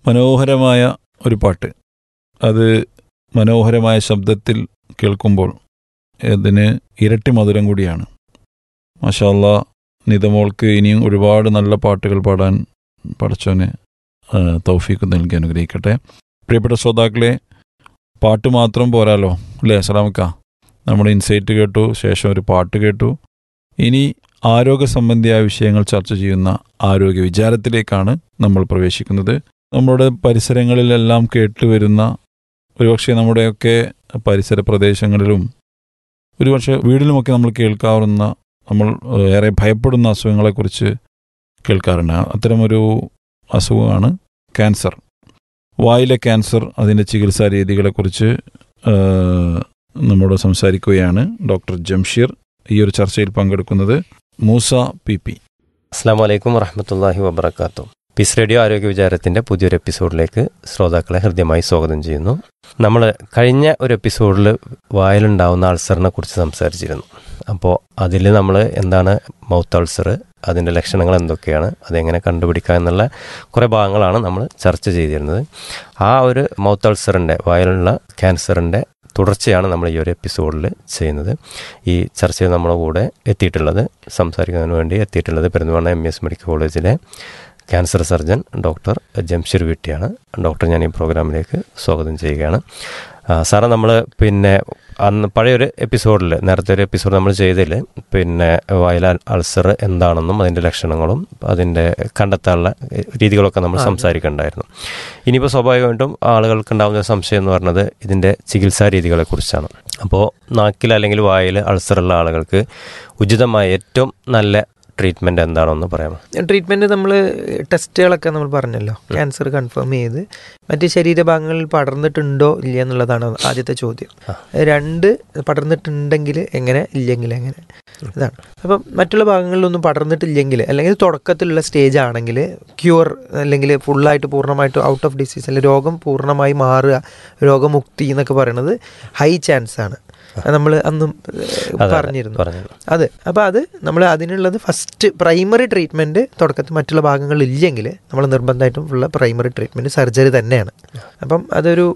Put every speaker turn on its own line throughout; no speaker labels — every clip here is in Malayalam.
മനോഹരമായ ഒരു പാട്ട് അത് മനോഹരമായ ശബ്ദത്തിൽ കേൾക്കുമ്പോൾ അതിന് ഇരട്ടി മധുരം കൂടിയാണ് മാഷാല്ല നിതമോൾക്ക് ഇനിയും ഒരുപാട് നല്ല പാട്ടുകൾ പാടാൻ പടച്ചോന് ആ, തൗഫീക്ക് നൽകി അനുഗ്രഹിക്കട്ടെ പ്രിയപ്പെട്ട ശ്രോതാക്കളെ പാട്ട് മാത്രം പോരാലോ അല്ലേ സലാമക്ക നമ്മൾ ഇൻസൈറ്റ് കേട്ടു ശേഷം ഒരു പാട്ട് കേട്ടു ഇനി ആരോഗ്യ സംബന്ധിയായ വിഷയങ്ങൾ ചർച്ച ചെയ്യുന്ന ആരോഗ്യ വിചാരത്തിലേക്കാണ് നമ്മൾ പ്രവേശിക്കുന്നത് നമ്മുടെ പരിസരങ്ങളിലെല്ലാം കേട്ടുവരുന്ന ഒരുപക്ഷെ നമ്മുടെയൊക്കെ പരിസര പ്രദേശങ്ങളിലും ഒരുപക്ഷെ വീടിലുമൊക്കെ നമ്മൾ കേൾക്കാവുന്ന നമ്മൾ ഏഹ്, ഏറെ ഭയപ്പെടുന്ന അസുഖങ്ങളെക്കുറിച്ച് കേൾക്കാറുണ്ട് അത്തരമൊരു അസുഖമാണ് ക്യാൻസർ വായിലെ ക്യാൻസർ അതിൻ്റെ ചികിത്സാ രീതികളെക്കുറിച്ച് ഏഹ്, നമ്മോട് സംസാരിക്കുകയാണ് ഡോക്ടർ ജംഷീർ ഈ ഒരു ചർച്ചയിൽ പങ്കെടുക്കുന്നത് മൂസ പി പി
അസ്സാം വലൈക്കും വറഹമത്തല്ലാഹി വബർക്കാത്തു പീസ് റേഡിയോ ആരോഗ്യ വിചാരത്തിൻ്റെ പുതിയൊരു എപ്പിസോഡിലേക്ക് ശ്രോതാക്കളെ ഹൃദ്യമായി സ്വാഗതം ചെയ്യുന്നു നമ്മൾ കഴിഞ്ഞ ഒരു എപ്പിസോഡിൽ വായിലുണ്ടാവുന്ന അൾസറിനെ കുറിച്ച് സംസാരിച്ചിരുന്നു അപ്പോൾ അതിൽ നമ്മൾ എന്താണ് മൗത്ത് അൾസർ അതിൻ്റെ ലക്ഷണങ്ങൾ എന്തൊക്കെയാണ് അതെങ്ങനെ കണ്ടുപിടിക്കുക എന്നുള്ള കുറേ ഭാഗങ്ങളാണ് നമ്മൾ ചർച്ച ചെയ്തിരുന്നത് ആ ഒരു മൗത്ത് അൾസറിൻ്റെ വായിലുള്ള ക്യാൻസറിൻ്റെ തുടർച്ചയാണ് നമ്മൾ ഈ ഒരു എപ്പിസോഡിൽ ചെയ്യുന്നത് ഈ ചർച്ചയിൽ നമ്മുടെ കൂടെ എത്തിയിട്ടുള്ളത് സംസാരിക്കുന്നതിന് വേണ്ടി എത്തിയിട്ടുള്ളത് പെരുന്തൽമണ്ണ എം എസ് മെഡിക്കൽ കോളേജിലെ ക്യാൻസർ സർജൻ ഡോക്ടർ ജംഷീർ വീട്ടിയാണ് ഡോക്ടർ ഞാൻ ഈ പ്രോഗ്രാമിലേക്ക് സ്വാഗതം ചെയ്യുകയാണ് ആ, സാറേ നമ്മൾ പിന്നെ അന്ന് പഴയൊരു എപ്പിസോഡിൽ നേരത്തെ ഒരു എപ്പിസോഡ് നമ്മൾ ചെയ്തതിൽ പിന്നെ വയല അൾസർ എന്താണെന്നും അതിൻ്റെ ലക്ഷണങ്ങളും അതിൻ്റെ കണ്ടെത്താനുള്ള എ, രീതികളൊക്കെ നമ്മൾ സംസാരിക്കണ്ടായിരുന്നു ഇനിയിപ്പോൾ സ്വാഭാവികമായിട്ടും ആളുകൾക്ക് ഉണ്ടാകുന്ന ഒരു സംശയം എന്ന് പറയുന്നത് ഇതിൻ്റെ ചികിത്സാ രീതികളെക്കുറിച്ചാണ് അപ്പോൾ നാക്കിൽ അല്ലെങ്കിൽ വായിൽ അൾസറുള്ള ആളുകൾക്ക് ഉചിതമായ ഏറ്റവും നല്ല ട്രീറ്റ്മെൻറ്റ് എന്താണെന്ന് പറയാമോ
ട്രീറ്റ്മെന്റ് നമ്മൾ ടെസ്റ്റുകളൊക്കെ നമ്മൾ പറഞ്ഞല്ലോ ക്യാൻസർ കൺഫേം ചെയ്ത് മറ്റ് ശരീരഭാഗങ്ങളിൽ പടർന്നിട്ടുണ്ടോ ഇല്ല എന്നുള്ളതാണ് ആദ്യത്തെ ചോദ്യം രണ്ട് പടർന്നിട്ടുണ്ടെങ്കിൽ എങ്ങനെ ഇല്ലെങ്കിൽ എങ്ങനെ ഇതാണ് അപ്പം മറ്റുള്ള ഭാഗങ്ങളിലൊന്നും പടർന്നിട്ടില്ലെങ്കിൽ അല്ലെങ്കിൽ തുടക്കത്തിലുള്ള സ്റ്റേജ് ആണെങ്കിൽ ക്യൂർ അല്ലെങ്കിൽ ഫുള്ളായിട്ട് പൂർണ്ണമായിട്ട് ഔട്ട് ഓഫ് ഡിസീസ് അല്ലെങ്കിൽ രോഗം പൂർണ്ണമായി മാറുക രോഗമുക്തി എന്നൊക്കെ പറയുന്നത് ഹൈ ചാൻസ് ആണ് നമ്മൾ അന്നും ഏഹ്,
അതെ,
പറഞ്ഞിരുന്നു
പറഞ്ഞു
അതെ അപ്പോൾ അത് നമ്മൾ അതിനുള്ളത് ഫസ്റ്റ് പ്രൈമറി ട്രീറ്റ്മെൻറ്റ് തുടക്കത്തിൽ മറ്റുള്ള ഭാഗങ്ങളിൽ ഇല്ലെങ്കിൽ നമ്മൾ നിർബന്ധമായിട്ടും ഉള്ള പ്രൈമറി ട്രീറ്റ്മെൻറ്റ് സർജറി തന്നെയാണ് അപ്പം അതൊരു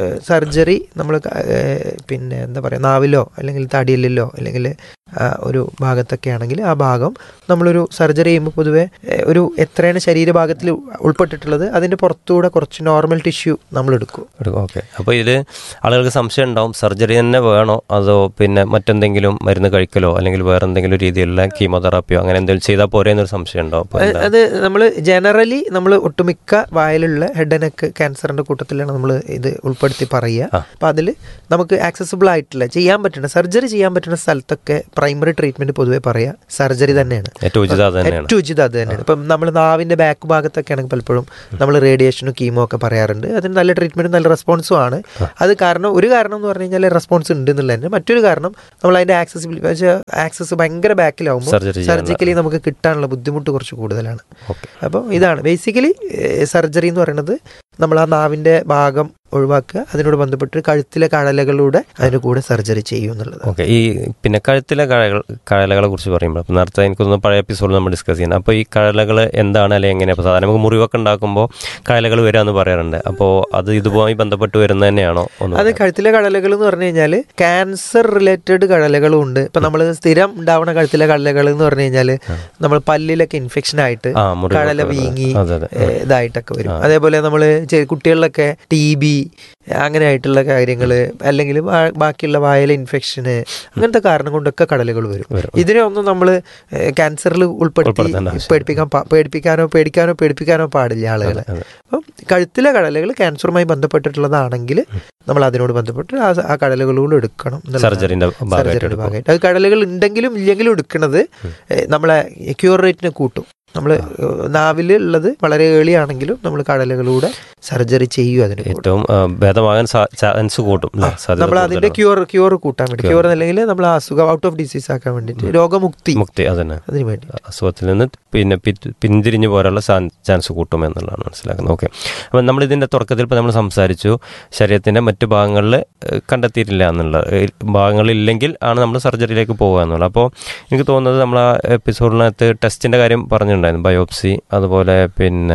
സർജറി നമ്മൾ പിന്നെ എന്താ പറയുക നാവിലോ അല്ലെങ്കിൽ തടിയലിലോ അല്ലെങ്കിൽ ആ, ഒരു ഭാഗത്തൊക്കെ ആണെങ്കിൽ ആ ഭാഗം നമ്മളൊരു സർജറി ചെയ്യുമ്പോൾ പൊതുവെ ഏഹ്, ഒരു എത്രയാണ് ശരീരഭാഗത്തിൽ ഉൾപ്പെട്ടിട്ടുള്ളത് അതിൻ്റെ പുറത്തുകൂടെ കുറച്ച് നോർമൽ ടിഷ്യൂ നമ്മൾ എടുക്കും
ഓക്കെ അപ്പോൾ ഇതിൽ ആളുകൾക്ക് സംശയം ഉണ്ടാവും സർജറി തന്നെ വേണോ അതോ പിന്നെ മറ്റെന്തെങ്കിലും മരുന്ന് കഴിക്കലോ അല്ലെങ്കിൽ വേറെ എന്തെങ്കിലും രീതിയിലുള്ള കീമോതെറാപ്പിയോ അങ്ങനെ എന്തെങ്കിലും ചെയ്താൽ പോരെ എന്നൊരു സംശയം ഉണ്ടാവും അപ്പോൾ എന്താ?
അത് നമ്മൾ ജനറലി നമ്മൾ ഒട്ടുമിക്ക വായിലുള്ള ഹെഡ് ആൻഡ് നെക്ക് ക്യാൻസറിന്റെ കൂട്ടത്തിലാണ് നമ്മൾ ഇത് ഉൾപ്പെടുത്തി പറയുക
ആ.
അപ്പോൾ അതിൽ നമുക്ക് ആക്സസിബിൾ ആയിട്ടുള്ള ചെയ്യാൻ പറ്റുന്ന സർജറി ചെയ്യാൻ പറ്റുന്ന സ്ഥലത്തൊക്കെ പ്രൈമറി ട്രീറ്റ്മെന്റ് പൊതുവെ പറയുക സർജറി തന്നെയാണ്
ഏറ്റവും ഉചിതം അത് തന്നെയാണ്
ഏറ്റവും ഉചിതം അത് തന്നെയാണ് ഇപ്പം നമ്മൾ നാവിന്റെ ബാക്ക് ഭാഗത്തൊക്കെ ആണെങ്കിൽ പലപ്പോഴും നമ്മൾ റേഡിയേഷനും കീമോ ഒക്കെ പറയാറുണ്ട് അതിന് നല്ല ട്രീറ്റ്മെന്റും നല്ല റെസ്പോൺസും ആണ് അത് കാരണം ഒരു കാരണം എന്ന് പറഞ്ഞു കഴിഞ്ഞാൽ റെസ്പോൺസ് ഉണ്ട് എന്നുള്ളത് തന്നെ മറ്റൊരു കാരണം നമ്മൾ അതിന്റെ ആക്സസിബിലിറ്റി ആക്സസ് ഭയങ്കര ബാക്കിലാവുമ്പോൾ
സർജറി ചെയ്യാനുള്ള-
സർജിക്കലി നമുക്ക് കിട്ടാനുള്ള ബുദ്ധിമുട്ട് കുറച്ച് കൂടുതലാണ്
ഓക്കെ
അപ്പോൾ ഇതാണ് ബേസിക്കലി സർജറി എന്ന് പറയുന്നത് നമ്മൾ ആ നാവിന്റെ ഭാഗം ഒഴിവാക്കുക അതിനോട് ബന്ധപ്പെട്ട് കഴുത്തിലെ കഴലകളിലൂടെ അതിന് കൂടെ സർജറി ചെയ്യും എന്നുള്ളത്
ഓക്കെ ഈ പിന്നെ കഴുത്തിലെ കഴകൾ കഴലകളെ കുറിച്ച് പറയുമ്പോൾ അപ്പോൾ നേരത്തെ എനിക്കൊന്ന് പഴയ എപ്പിസോഡിൽ നമ്മൾ ഡിസ്കസ് ചെയ്യുന്നത് അപ്പോൾ ഈ കഴലകൾ എന്താണ് അല്ലെങ്കിൽ എങ്ങനെയാണ് അപ്പോൾ സാധാരണ നമുക്ക് മുറിവൊക്കെ ഉണ്ടാക്കുമ്പോൾ കഴലകൾ വരിക എന്ന് പറയാറുണ്ട് അപ്പോൾ അത് ഇതുമായി ബന്ധപ്പെട്ട് വരുന്നത് തന്നെയാണോ ഒന്ന്
അത് കഴുത്തിലെ കടലകൾ എന്ന് പറഞ്ഞു കഴിഞ്ഞാൽ ക്യാൻസർ റിലേറ്റഡ് കടലകളും ഉണ്ട് ഇപ്പൊ നമ്മൾ സ്ഥിരം ഉണ്ടാവുന്ന കഴുത്തിലെ കടലകൾ എന്ന് പറഞ്ഞു കഴിഞ്ഞാൽ നമ്മൾ പല്ലിലൊക്കെ ഇൻഫെക്ഷൻ ആയിട്ട്
ആ മുറിവൊക്കെ
കടല
വരുന്നത്.
വീങ്ങി
അതെ അതെ
ഏ, ഇതായിട്ടൊക്കെ വരും അതേപോലെ നമ്മൾ കുട്ടികളിലൊക്കെ ടി ബി അങ്ങനെ ആയിട്ടുള്ള കാര്യങ്ങൾ അല്ലെങ്കിൽ ബാ- ബാക്കിയുള്ള വായല ഇൻഫെക്ഷന് അങ്ങനത്തെ കാരണം കൊണ്ടൊക്കെ കടലുകൾ വരും
വരും.
ഇതിനെ ഒന്നും നമ്മൾ ക്യാൻസറിൽ ഉൾപ്പെടുത്തി
ഉൾപ്പെടുത്തേണ്ട ആവശ്യം.
പേടിപ്പിക്കാൻ പാ- പേടിപ്പിക്കാനോ പേടിക്കാനോ പേടിപ്പിക്കാനോ പാടില്ല ആളുകളെ
അതെ.
അപ്പം കഴുത്തിലെ കടലുകൾ ക്യാൻസറുമായി ബന്ധപ്പെട്ടിട്ടുള്ളതാണെങ്കിൽ നമ്മൾ അതിനോട് ബന്ധപ്പെട്ട് ആ ആ കടലുകളോട് എടുക്കണം എന്നുള്ളതാണ്.
സർജറിന്റെ ഭാഗമായിട്ട്
സർജറിയുടെ
എടുക്കും
ഭാഗമായിട്ട് അത് കടലുകൾ ഉണ്ടെങ്കിലും ഇല്ലെങ്കിലും എടുക്കുന്നത് ഏ, നമ്മളെ ക്യൂർ റേറ്റിനെ കൂട്ടും നമ്മൾ നാവിൽ ഉള്ളത് വളരെ ഏളി ആണെങ്കിലും നമ്മൾ കടലുകളിലൂടെ സർജറി ചെയ്യും അതിന് കൂടെ.
ഏറ്റവും ആ, ഭേദമാകാൻ ചാൻസ് കൂട്ടും അല്ലേ? സാധ്യത
നമ്മൾ അതിന്റെ
കൂടുതലാണ്.
ക്യൂർ ക്യൂർ കൂട്ടാൻ വേണ്ടി ക്യൂർ അല്ലെങ്കിൽ നമ്മൾ ആ അസുഖം ഔട്ട് ഓഫ് ഡിസീസ് ആക്കാൻ വേണ്ടിയിട്ട് രോഗമുക്തി
മുക്തി അതന്നെ
അതിന് വേണ്ടി
അസുഖത്തിൽ നിന്ന് പിന്നെ പി- പിന്തിരിഞ്ഞു പോരാനുള്ള ചാൻസ് കൂട്ടും എന്നുള്ളതാണ് മനസ്സിലാക്കുന്നത് ഓക്കെ അപ്പം നമ്മൾ ഇതിൻ്റെ തുടക്കത്തിൽ ഇപ്പോൾ നമ്മൾ സംസാരിച്ചു ശരീരത്തിൻ്റെ മറ്റു ഭാഗങ്ങളിൽ ഏഹ്, കണ്ടെത്തിയിട്ടില്ല എന്നുള്ള ഏഹ്, ഭാഗങ്ങളില്ലെങ്കിൽ ആണ് നമ്മൾ സർജറിയിലേക്ക് പോകുക എന്നുള്ളത് അപ്പോൾ എനിക്ക് തോന്നുന്നത് നമ്മൾ ആ എപ്പിസോഡിനകത്ത് ടെസ്റ്റിൻ്റെ കാര്യം പറഞ്ഞിട്ടുണ്ടായിരുന്നു ബയോപ്സി അതുപോലെ പിന്നെ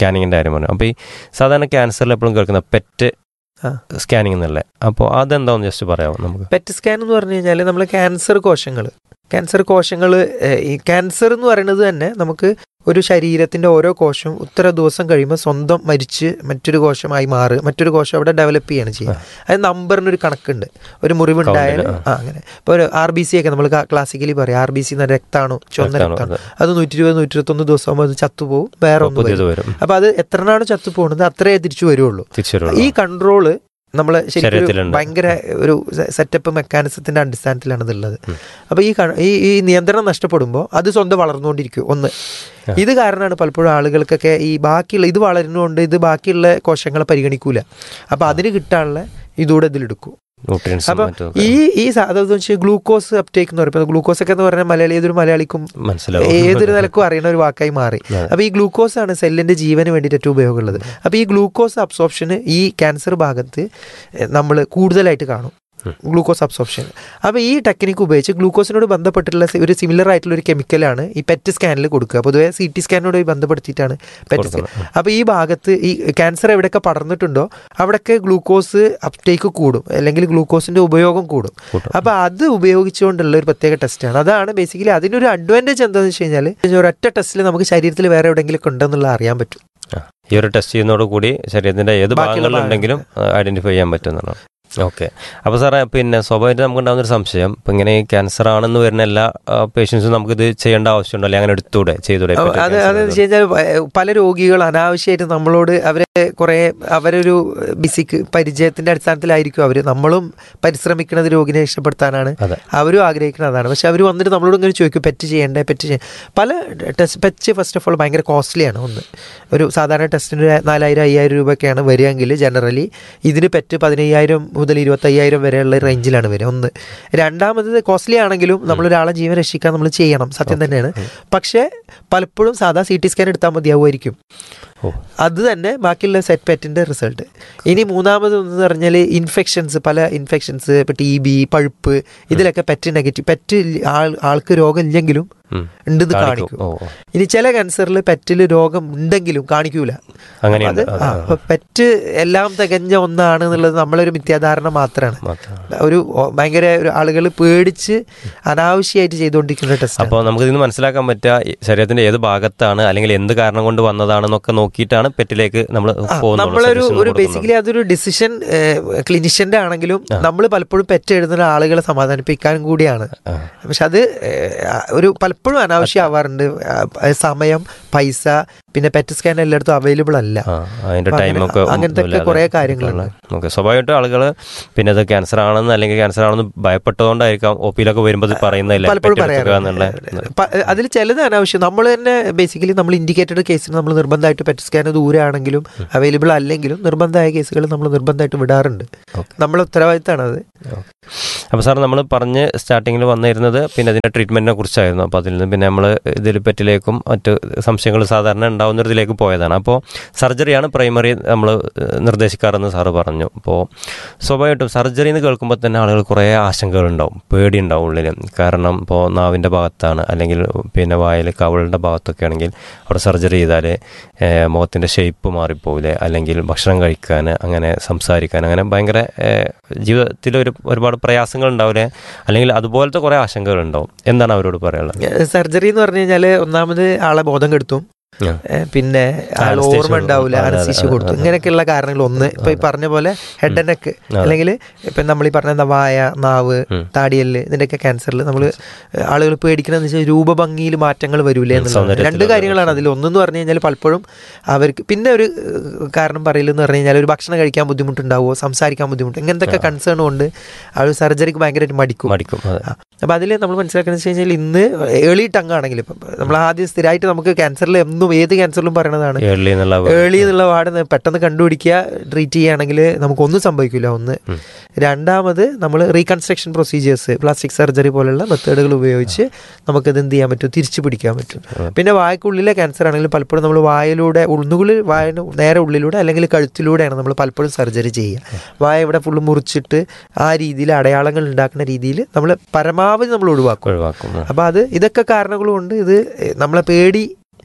സ്കാനിങ്ങിൻ്റെ കാര്യം പറഞ്ഞു അപ്പോൾ ഈ സാധാരണ ക്യാൻസറിൽ എപ്പോഴും കേൾക്കുന്ന പെറ്റ്
ആ.
സ്കാനിങ് എന്നല്ലേ അപ്പോൾ അതെന്താണെന്ന് ജസ്റ്റ് പറയാമോ നമുക്ക്
പെറ്റ് സ്കാൻ എന്ന് പറഞ്ഞു കഴിഞ്ഞാൽ നമ്മൾ ക്യാൻസർ കോശങ്ങൾ ക്യാൻസർ കോശങ്ങൾ ഈ ക്യാൻസർ എന്ന് പറയുന്നത് തന്നെ നമുക്ക് ഒരു ശരീരത്തിന്റെ ഓരോ കോശവും ഇത്ര ദിവസം കഴിയുമ്പോൾ സ്വന്തം മരിച്ച് മറ്റൊരു കോശമായി മാറുക മറ്റൊരു കോശം അവിടെ ഡെവലപ്പ് ചെയ്യാണ് ചെയ്യുക അത് നമ്പറിനൊരു കണക്കുണ്ട് ഒരു മുറിവുണ്ടായാൽ
Count ല്,
ആ അങ്ങനെ ഇപ്പോൾ ഒരു ആർ ബി സി ഒക്കെ നമ്മൾ ക്ലാസിക്കലി പറയും ആർ ബി സി എന്ന രക്താണോ ചുവന്ന
രക്താണു,
രക്താണോ
അതെ.
അത് നൂറ്റി ഇരുപത് നൂറ്റി ഇരുപത്തൊന്ന് ദിവസം ആകുമ്പോൾ അത് ചത്തുപോകും വേറെ ഒന്ന്
പുതിയത്
വരും
വരും
അപ്പൊ അത് എത്രനാണ് ചത്തു പോകുന്നത് അത്രേ തിരിച്ചു വരുള്ളൂ
തിരിച്ചു
ഈ കൺട്രോള് നമ്മളെ ശരിക്കും ഒരു
ശരീരത്തിലുണ്ട്.
ഭയങ്കര ഒരു സെറ്റപ്പ് മെക്കാനിസത്തിന്റെ അടിസ്ഥാനത്തിലാണ് ഇതുള്ളത്
ഉം.
അപ്പൊ ഈ ക- ഈ ഈ നിയന്ത്രണം നഷ്ടപ്പെടുമ്പോൾ അത് സ്വന്തം വളർന്നുകൊണ്ടിരിക്കും ഒന്ന്
ആ.
ഇത് കാരണമാണ് പലപ്പോഴും ആളുകൾക്കൊക്കെ ഈ ബാക്കിയുള്ള ഇത് വളരുന്നതുകൊണ്ട് ഇത് ബാക്കിയുള്ള കോശങ്ങളെ പരിഗണിക്കൂല അപ്പൊ അതിന് കിട്ടാനുള്ള ഇതൂടെ ഇതിലെടുക്കും
ന്യൂട്രിയൻസും
അപ്പൊ
മറ്റൊക്കെ
ഈ ഈ സാധനം വെച്ചാൽ ഗ്ലൂക്കോസ് അപ്ടേക്ക് എന്ന് പറയുമ്പോൾ ഗ്ലൂക്കോസ് ഒക്കെ എന്ന് പറഞ്ഞാൽ മലയാളി ഏതൊരു മലയാളിക്കും
മനസ്സിലാവും
ഏതൊരു നിലക്കും അറിയുന്ന ഒരു വാക്കായി മാറി
അതെ.
അപ്പൊ ഈ ഗ്ലൂക്കോസ് ആണ് സെല്ലിന്റെ ജീവന് വേണ്ടിയിട്ട് ഏറ്റവും ഉപയോഗമുള്ളത് അപ്പൊ ഈ ഗ്ലൂക്കോസ് അബ്സോർപ്ഷന് ഈ ക്യാൻസർ ഭാഗത്ത് നമ്മൾ കൂടുതലായിട്ട് കാണും
ഉം.
ഗ്ലൂക്കോസ് അബ്സോർപ്ഷൻ അപ്പൊ ഈ ടെക്നിക്ക് ഉപയോഗിച്ച് ഗ്ലൂക്കോസിനോട് ബന്ധപ്പെട്ടിട്ടുള്ള സി- ഒരു സിമിലർ ആയിട്ടുള്ള ഒരു കെമിക്കലാണ് ഈ പെറ്റ് സ്കാനിൽ കൊടുക്കുക പൊതുവെ സി ടി സ്കാനോട് ബന്ധപ്പെടുത്തിയിട്ടാണ് പെറ്റ് സ്കാൻ
കൊടുക്കണം.
അപ്പൊ ഈ ഭാഗത്ത് ഈ ക്യാൻസർ എവിടെയൊക്കെ പടർന്നിട്ടുണ്ടോ അവിടെയൊക്കെ ഗ്ലൂക്കോസ് അപ്ടേക്ക് കൂടും അല്ലെങ്കിൽ ഗ്ലൂക്കോസിന്റെ ഉപയോഗം കൂടും
കൂട്ടും.
അപ്പൊ അത് ഉപയോഗിച്ചുകൊണ്ടുള്ള ഒരു പ്രത്യേക ടെസ്റ്റാണ് അതാണ് ബേസിക്കലി അതിനൊരു അഡ്വാൻറ്റേജ് എന്താണെന്ന് വെച്ച് കഴിഞ്ഞാൽ ഒരൊറ്റ ടെസ്റ്റിൽ നമുക്ക് ശരീരത്തിൽ വേറെ എവിടെയെങ്കിലും ഒക്കെ ഉണ്ടെന്നുള്ള അറിയാൻ പറ്റും
ആ. ഈ ഒരു ടെസ്റ്റ് ചെയ്യുന്നതോട് കൂടി ശരീരത്തിന്റെ ഏത്
ബാക്കിയുള്ള
ഭാഗങ്ങളിലുണ്ടെങ്കിലും ഐഡന്റിഫൈ ചെയ്യാൻ പറ്റുന്നതാണ് ഓക്കെ അപ്പോൾ സാറേ പിന്നെ സ്വാഭാവികമായിട്ട് നമുക്ക് ഉണ്ടാകുന്ന ഒരു സംശയം ഇപ്പം ഇങ്ങനെ ഈ ക്യാൻസർ ആണെന്ന് വരുന്ന എല്ലാ പേഷ്യൻസും നമുക്കിത് ചെയ്യേണ്ട ആവശ്യമുണ്ടോ അല്ലെങ്കിൽ അങ്ങനെ എടുത്തൂടെ ചെയ്തൂടെ
അപ്പൊ അത് അതെന്ന് വെച്ച് കഴിഞ്ഞാൽ പ- പല രോഗികൾ അനാവശ്യമായിട്ട് നമ്മളോട് അവരെ കുറെ അവരൊരു ബിസിക് പരിചയത്തിന്റെ അടിസ്ഥാനത്തിലായിരിക്കും അവര് നമ്മളും പരിശ്രമിക്കുന്നത് രോഗിനെ രക്ഷപ്പെടുത്താനാണ്
അതെ.
അവരും ആഗ്രഹിക്കുന്നത് അതാണ് പക്ഷെ അവർ വന്നിട്ട് നമ്മളോട് ഇങ്ങനെ ചോദിക്കും പെറ്റ് ചെയ്യണ്ടേ പെറ്റ് ചെയ്യ പല test PET first of all ഭയങ്കര കോസ്റ്റ്ലിയാണ് ഒന്ന് ഒരു സാധാരണ ടെസ്റ്റിന് നാലായിരം അയ്യായിരം രൂപയൊക്കെയാണ് വരികയെങ്കിൽ ജനറലി ഇതിന് പെറ്റ് പതിനയ്യായിരം മുതൽ ഇരുപത്തയ്യായിരം വരെയുള്ള റേഞ്ചിലാണ് വരിക ഒന്ന് രണ്ടാമത് കോസ്റ്റ്ലി ആണെങ്കിലും നമ്മളൊരാളെ ജീവൻ രക്ഷിക്കാൻ നമ്മൾ ചെയ്യണം സത്യം തന്നെയാണ് പക്ഷേ പലപ്പോഴും സാധാ സി ടി സ്കാൻ എടുത്താൽ മതിയാവുമായിരിക്കും
ഓ.
അത് തന്നെ ബാക്കിയുള്ള സെറ്റ് പെറ്റിന്റെ റിസൾട്ട് ഇനി മൂന്നാമത് എന്ന് പറഞ്ഞാൽ ഇൻഫെക്ഷൻസ് പല ഇൻഫെക്ഷൻസ് ഇപ്പൊ ടി ബി പഴുപ്പ് ഇതിലൊക്കെ പെറ്റ് നെഗറ്റീവ് പെറ്റ് ആൾ ആൾക്ക് രോഗം ഇല്ലെങ്കിലും
ഉം.
ഉണ്ടെന്ന്
കാണിക്കും.
കാണിക്കും
ഓ ഓ.
ഇനി ചില ക്യാൻസറിൽ പെറ്റിൽ രോഗം ഉണ്ടെങ്കിലും കാണിക്കൂല
അങ്ങനെയുണ്ട്
അത്
അതെ,
ആ,
അതെ.
അപ്പൊ പെറ്റ് എല്ലാം തികഞ്ഞ ഒന്നാണ് എന്നുള്ളത് നമ്മളൊരു മിഥ്യാധാരണ മാത്രമാണ്
മാത്രമാണ്.
ഒരു ഓ, ഭയങ്കര ഒരു ആളുകൾ പേടിച്ച് അനാവശ്യമായിട്ട് ചെയ്തുകൊണ്ടിരിക്കുന്ന ടെസ്റ്റ്
അപ്പോൾ നമുക്ക് ഇതിന് മനസ്സിലാക്കാൻ പറ്റുക ഈ ശരീരത്തിന്റെ ഏത് ഭാഗത്താണ് അല്ലെങ്കിൽ എന്ത് കാരണം കൊണ്ട് വന്നതാണെന്നൊക്കെ നോക്കിയിട്ടാണ് പെറ്റിലേക്ക് നമ്മൾ
നമ്മളൊരു ഒരു ബേസിക്കലി അതൊരു ഡിസിഷൻ ക്ലിനിഷ്യന്റെ ആണെങ്കിലും നമ്മൾ പലപ്പോഴും പെറ്റ് എഴുതുന്ന ആളുകളെ സമാധാനിപ്പിക്കാനും കൂടിയാണ് പക്ഷെ അത് ഏഹ്, ഒരു പലപ്പോഴും അനാവശ്യമാവാറുണ്ട് ആ, സമയം പൈസ പിന്നെ പെറ്റ് സ്കാൻ എല്ലായിടത്തും അവൈലബിൾ അല്ല
അതിന്റെ
അപ്പൊ
ടൈം
അങ്ങനെ-
ഒക്കെ
അങ്ങനത്തെ ഒക്കെ കുറേ കാര്യങ്ങളുണ്ട്.
ഓക്കെ സ്വാഭാവികമായിട്ടും ആളുകൾ പിന്നെ അത് ക്യാൻസർ ആണെന്ന് അല്ലെങ്കിൽ ക്യാൻസർ ആണെന്ന് ഭയപ്പെട്ടതുകൊണ്ടായിരിക്കാം ഒ പിയിലൊക്കെ വരുമ്പോൾ ഇത് പറയുന്നില്ല
പലപ്പോഴും പറയാറുണ്ട് അതിൽ ചിലത് അനാവശ്യം നമ്മൾ തന്നെ ബേസിക്കലി നമ്മൾ ഇൻഡിക്കേറ്റഡ് കേസിന് നമ്മൾ നിർബന്ധമായിട്ട് പെറ്റ് സ്കാൻ ദൂരെയാണെങ്കിലും അവൈലബിൾ അല്ലെങ്കിലും നിർബന്ധമായ കേസുകൾ നമ്മൾ നിർബന്ധമായിട്ട് വിടാറുണ്ട്
Okay.
നമ്മളെ ഉത്തരവാദിത്തമാണ് അത്
അപ്പോൾ സാർ നമ്മൾ പറഞ്ഞ് സ്റ്റാർട്ടിങ്ങിൽ വന്നിരുന്നത് പിന്നെ അതിൻ്റെ ട്രീറ്റ്മെൻറ്റിനെ കുറിച്ചായിരുന്നു അപ്പോൾ അതിൽ നിന്ന് പിന്നെ നമ്മൾ ഇതിൽ പെറ്റിലേക്കും മറ്റ് സംശയങ്ങൾ സാധാരണ ഉണ്ടാവുന്നതിലേക്ക് പോയതാണ് അപ്പോൾ സർജറിയാണ് പ്രൈമറി നമ്മൾ നിർദ്ദേശിക്കാറെന്ന് സാറ് പറഞ്ഞു അപ്പോൾ സ്വാഭാവികമായിട്ടും സർജറി എന്ന് കേൾക്കുമ്പോൾ തന്നെ ആളുകൾ കുറേ ആശങ്കകളുണ്ടാവും പേടിയുണ്ടാവും ഉള്ളിൽ കാരണം ഇപ്പോൾ നാവിൻ്റെ ഭാഗത്താണ് അല്ലെങ്കിൽ പിന്നെ വായിൽ കവളിൻ്റെ ഭാഗത്തൊക്കെ ആണെങ്കിൽ അവിടെ സർജറി ചെയ്താൽ മുഖത്തിൻ്റെ ഷേപ്പ് മാറിപ്പോവില്ലേ അല്ലെങ്കിൽ ഭക്ഷണം കഴിക്കാൻ അങ്ങനെ സംസാരിക്കാൻ അങ്ങനെ ഭയങ്കര ഏഹ്, ജീവിതത്തിൽ ഒരു ഒരുപാട് പ്രയാസങ്ങൾ ഉണ്ടാവില്ലേ അല്ലെങ്കിൽ അതുപോലത്തെ കുറേ ആശങ്കകൾ ഉണ്ടാവും എന്താണ് അവരോട് പറയാനുള്ളത്
സർജറി എന്ന് പറഞ്ഞു കഴിഞ്ഞാൽ ഒന്നാമത് ആളെ ബോധം കെടുത്തും
ആ.
ഏ, പിന്നെ ആൾ
Anesthesia
ഓർമ്മ ഉണ്ടാവില്ല
കൊടുക്കും. അതെ,
അനസ്തീഷ്യ
അതെ,
കൊടുത്തു
അതെ.
ഇങ്ങനെയൊക്കെയുള്ള കാരണങ്ങൾ ഒന്ന് ഇപ്പൊ ഈ പറഞ്ഞ പോലെ ഹെഡ് ആൻഡ് നെക്ക് അല്ലെങ്കിൽ ഇപ്പൊ നമ്മൾ ഈ പറഞ്ഞ എന്താ വായ നാവ്
ഉം.
താടിയല് ഇതിന്റെയൊക്കെ ക്യാൻസറിൽ നമ്മൾ ആളുകൾ പേടിക്കണമെന്ന് വെച്ചാൽ രൂപഭംഗിയിൽ മാറ്റങ്ങൾ വരൂലേ എന്നുള്ളത്
സൗന്ദര്യത്തിൽ
രണ്ട് കാര്യങ്ങളാണ് അതിൽ ഒന്നെന്ന് പറഞ്ഞു കഴിഞ്ഞാൽ പലപ്പോഴും അവർക്ക് പിന്നെ ഒരു ഏഹ്, കാരണം പറയില്ലെന്ന് പറഞ്ഞു കഴിഞ്ഞാൽ ഒരു ഭക്ഷണം കഴിക്കാൻ ബുദ്ധിമുട്ടുണ്ടാവുമോ സംസാരിക്കാൻ ബുദ്ധിമുട്ട് ഇങ്ങനത്തെ കൺസേൺ കൊണ്ട് ആ ഒരു സർജറിക്ക് ഭയങ്കരമായിട്ട് മടിക്കും
മടിക്കും അതെ
അപ്പോൾ അതിൽ നമ്മൾ മനസ്സിലാക്കുന്നത് വെച്ച് കഴിഞ്ഞാൽ ഇന്ന് ഏർലി ടങ് ആണെങ്കിൽ ഇപ്പം നമ്മൾ ആദ്യം സ്ഥിരമായിട്ട് നമുക്ക് ക്യാൻസറിൽ എന്നും ഏത് ക്യാൻസറിലും പറയണതാണ്
ഏർലി എന്നുള്ള
ഏർലി എന്നുള്ള വാർഡ് പെട്ടെന്ന് കണ്ടുപിടിക്കുക ട്രീറ്റ് ചെയ്യുകയാണെങ്കിൽ നമുക്കൊന്നും സംഭവിക്കില്ല ഒന്ന്
ഉം.
രണ്ടാമത് നമ്മൾ റീകൺസ്ട്രക്ഷൻ പ്രൊസീജിയേഴ്സ് പ്ലാസ്റ്റിക് സർജറി പോലുള്ള മെത്തേഡുകൾ ഉപയോഗിച്ച് നമുക്കത് എന്ത് ചെയ്യാൻ പറ്റും തിരിച്ചു പിടിക്കാൻ പറ്റും പിന്നെ വായക്കുള്ളിലെ ക്യാൻസർ ആണെങ്കിൽ പലപ്പോഴും നമ്മൾ വായിലൂടെ ഒന്നുകിൽ വായന് നേരെ ഉള്ളിലൂടെ അല്ലെങ്കിൽ കഴുത്തിലൂടെയാണ് നമ്മൾ പലപ്പോഴും സർജറി ചെയ്യുക വായ ഇവിടെ ഫുള്ള് മുറിച്ചിട്ട് ആ രീതിയിൽ അടയാളങ്ങൾ ഉണ്ടാക്കുന്ന രീതിയിൽ നമ്മൾ പരമാവധി നമ്മൾ ഒഴിവാക്കും
ഒഴിവാക്കും ആ.
അപ്പോൾ അത് ഇതൊക്കെ കാരണങ്ങൾ കൊണ്ട് ഇത് നമ്മളെ പേടി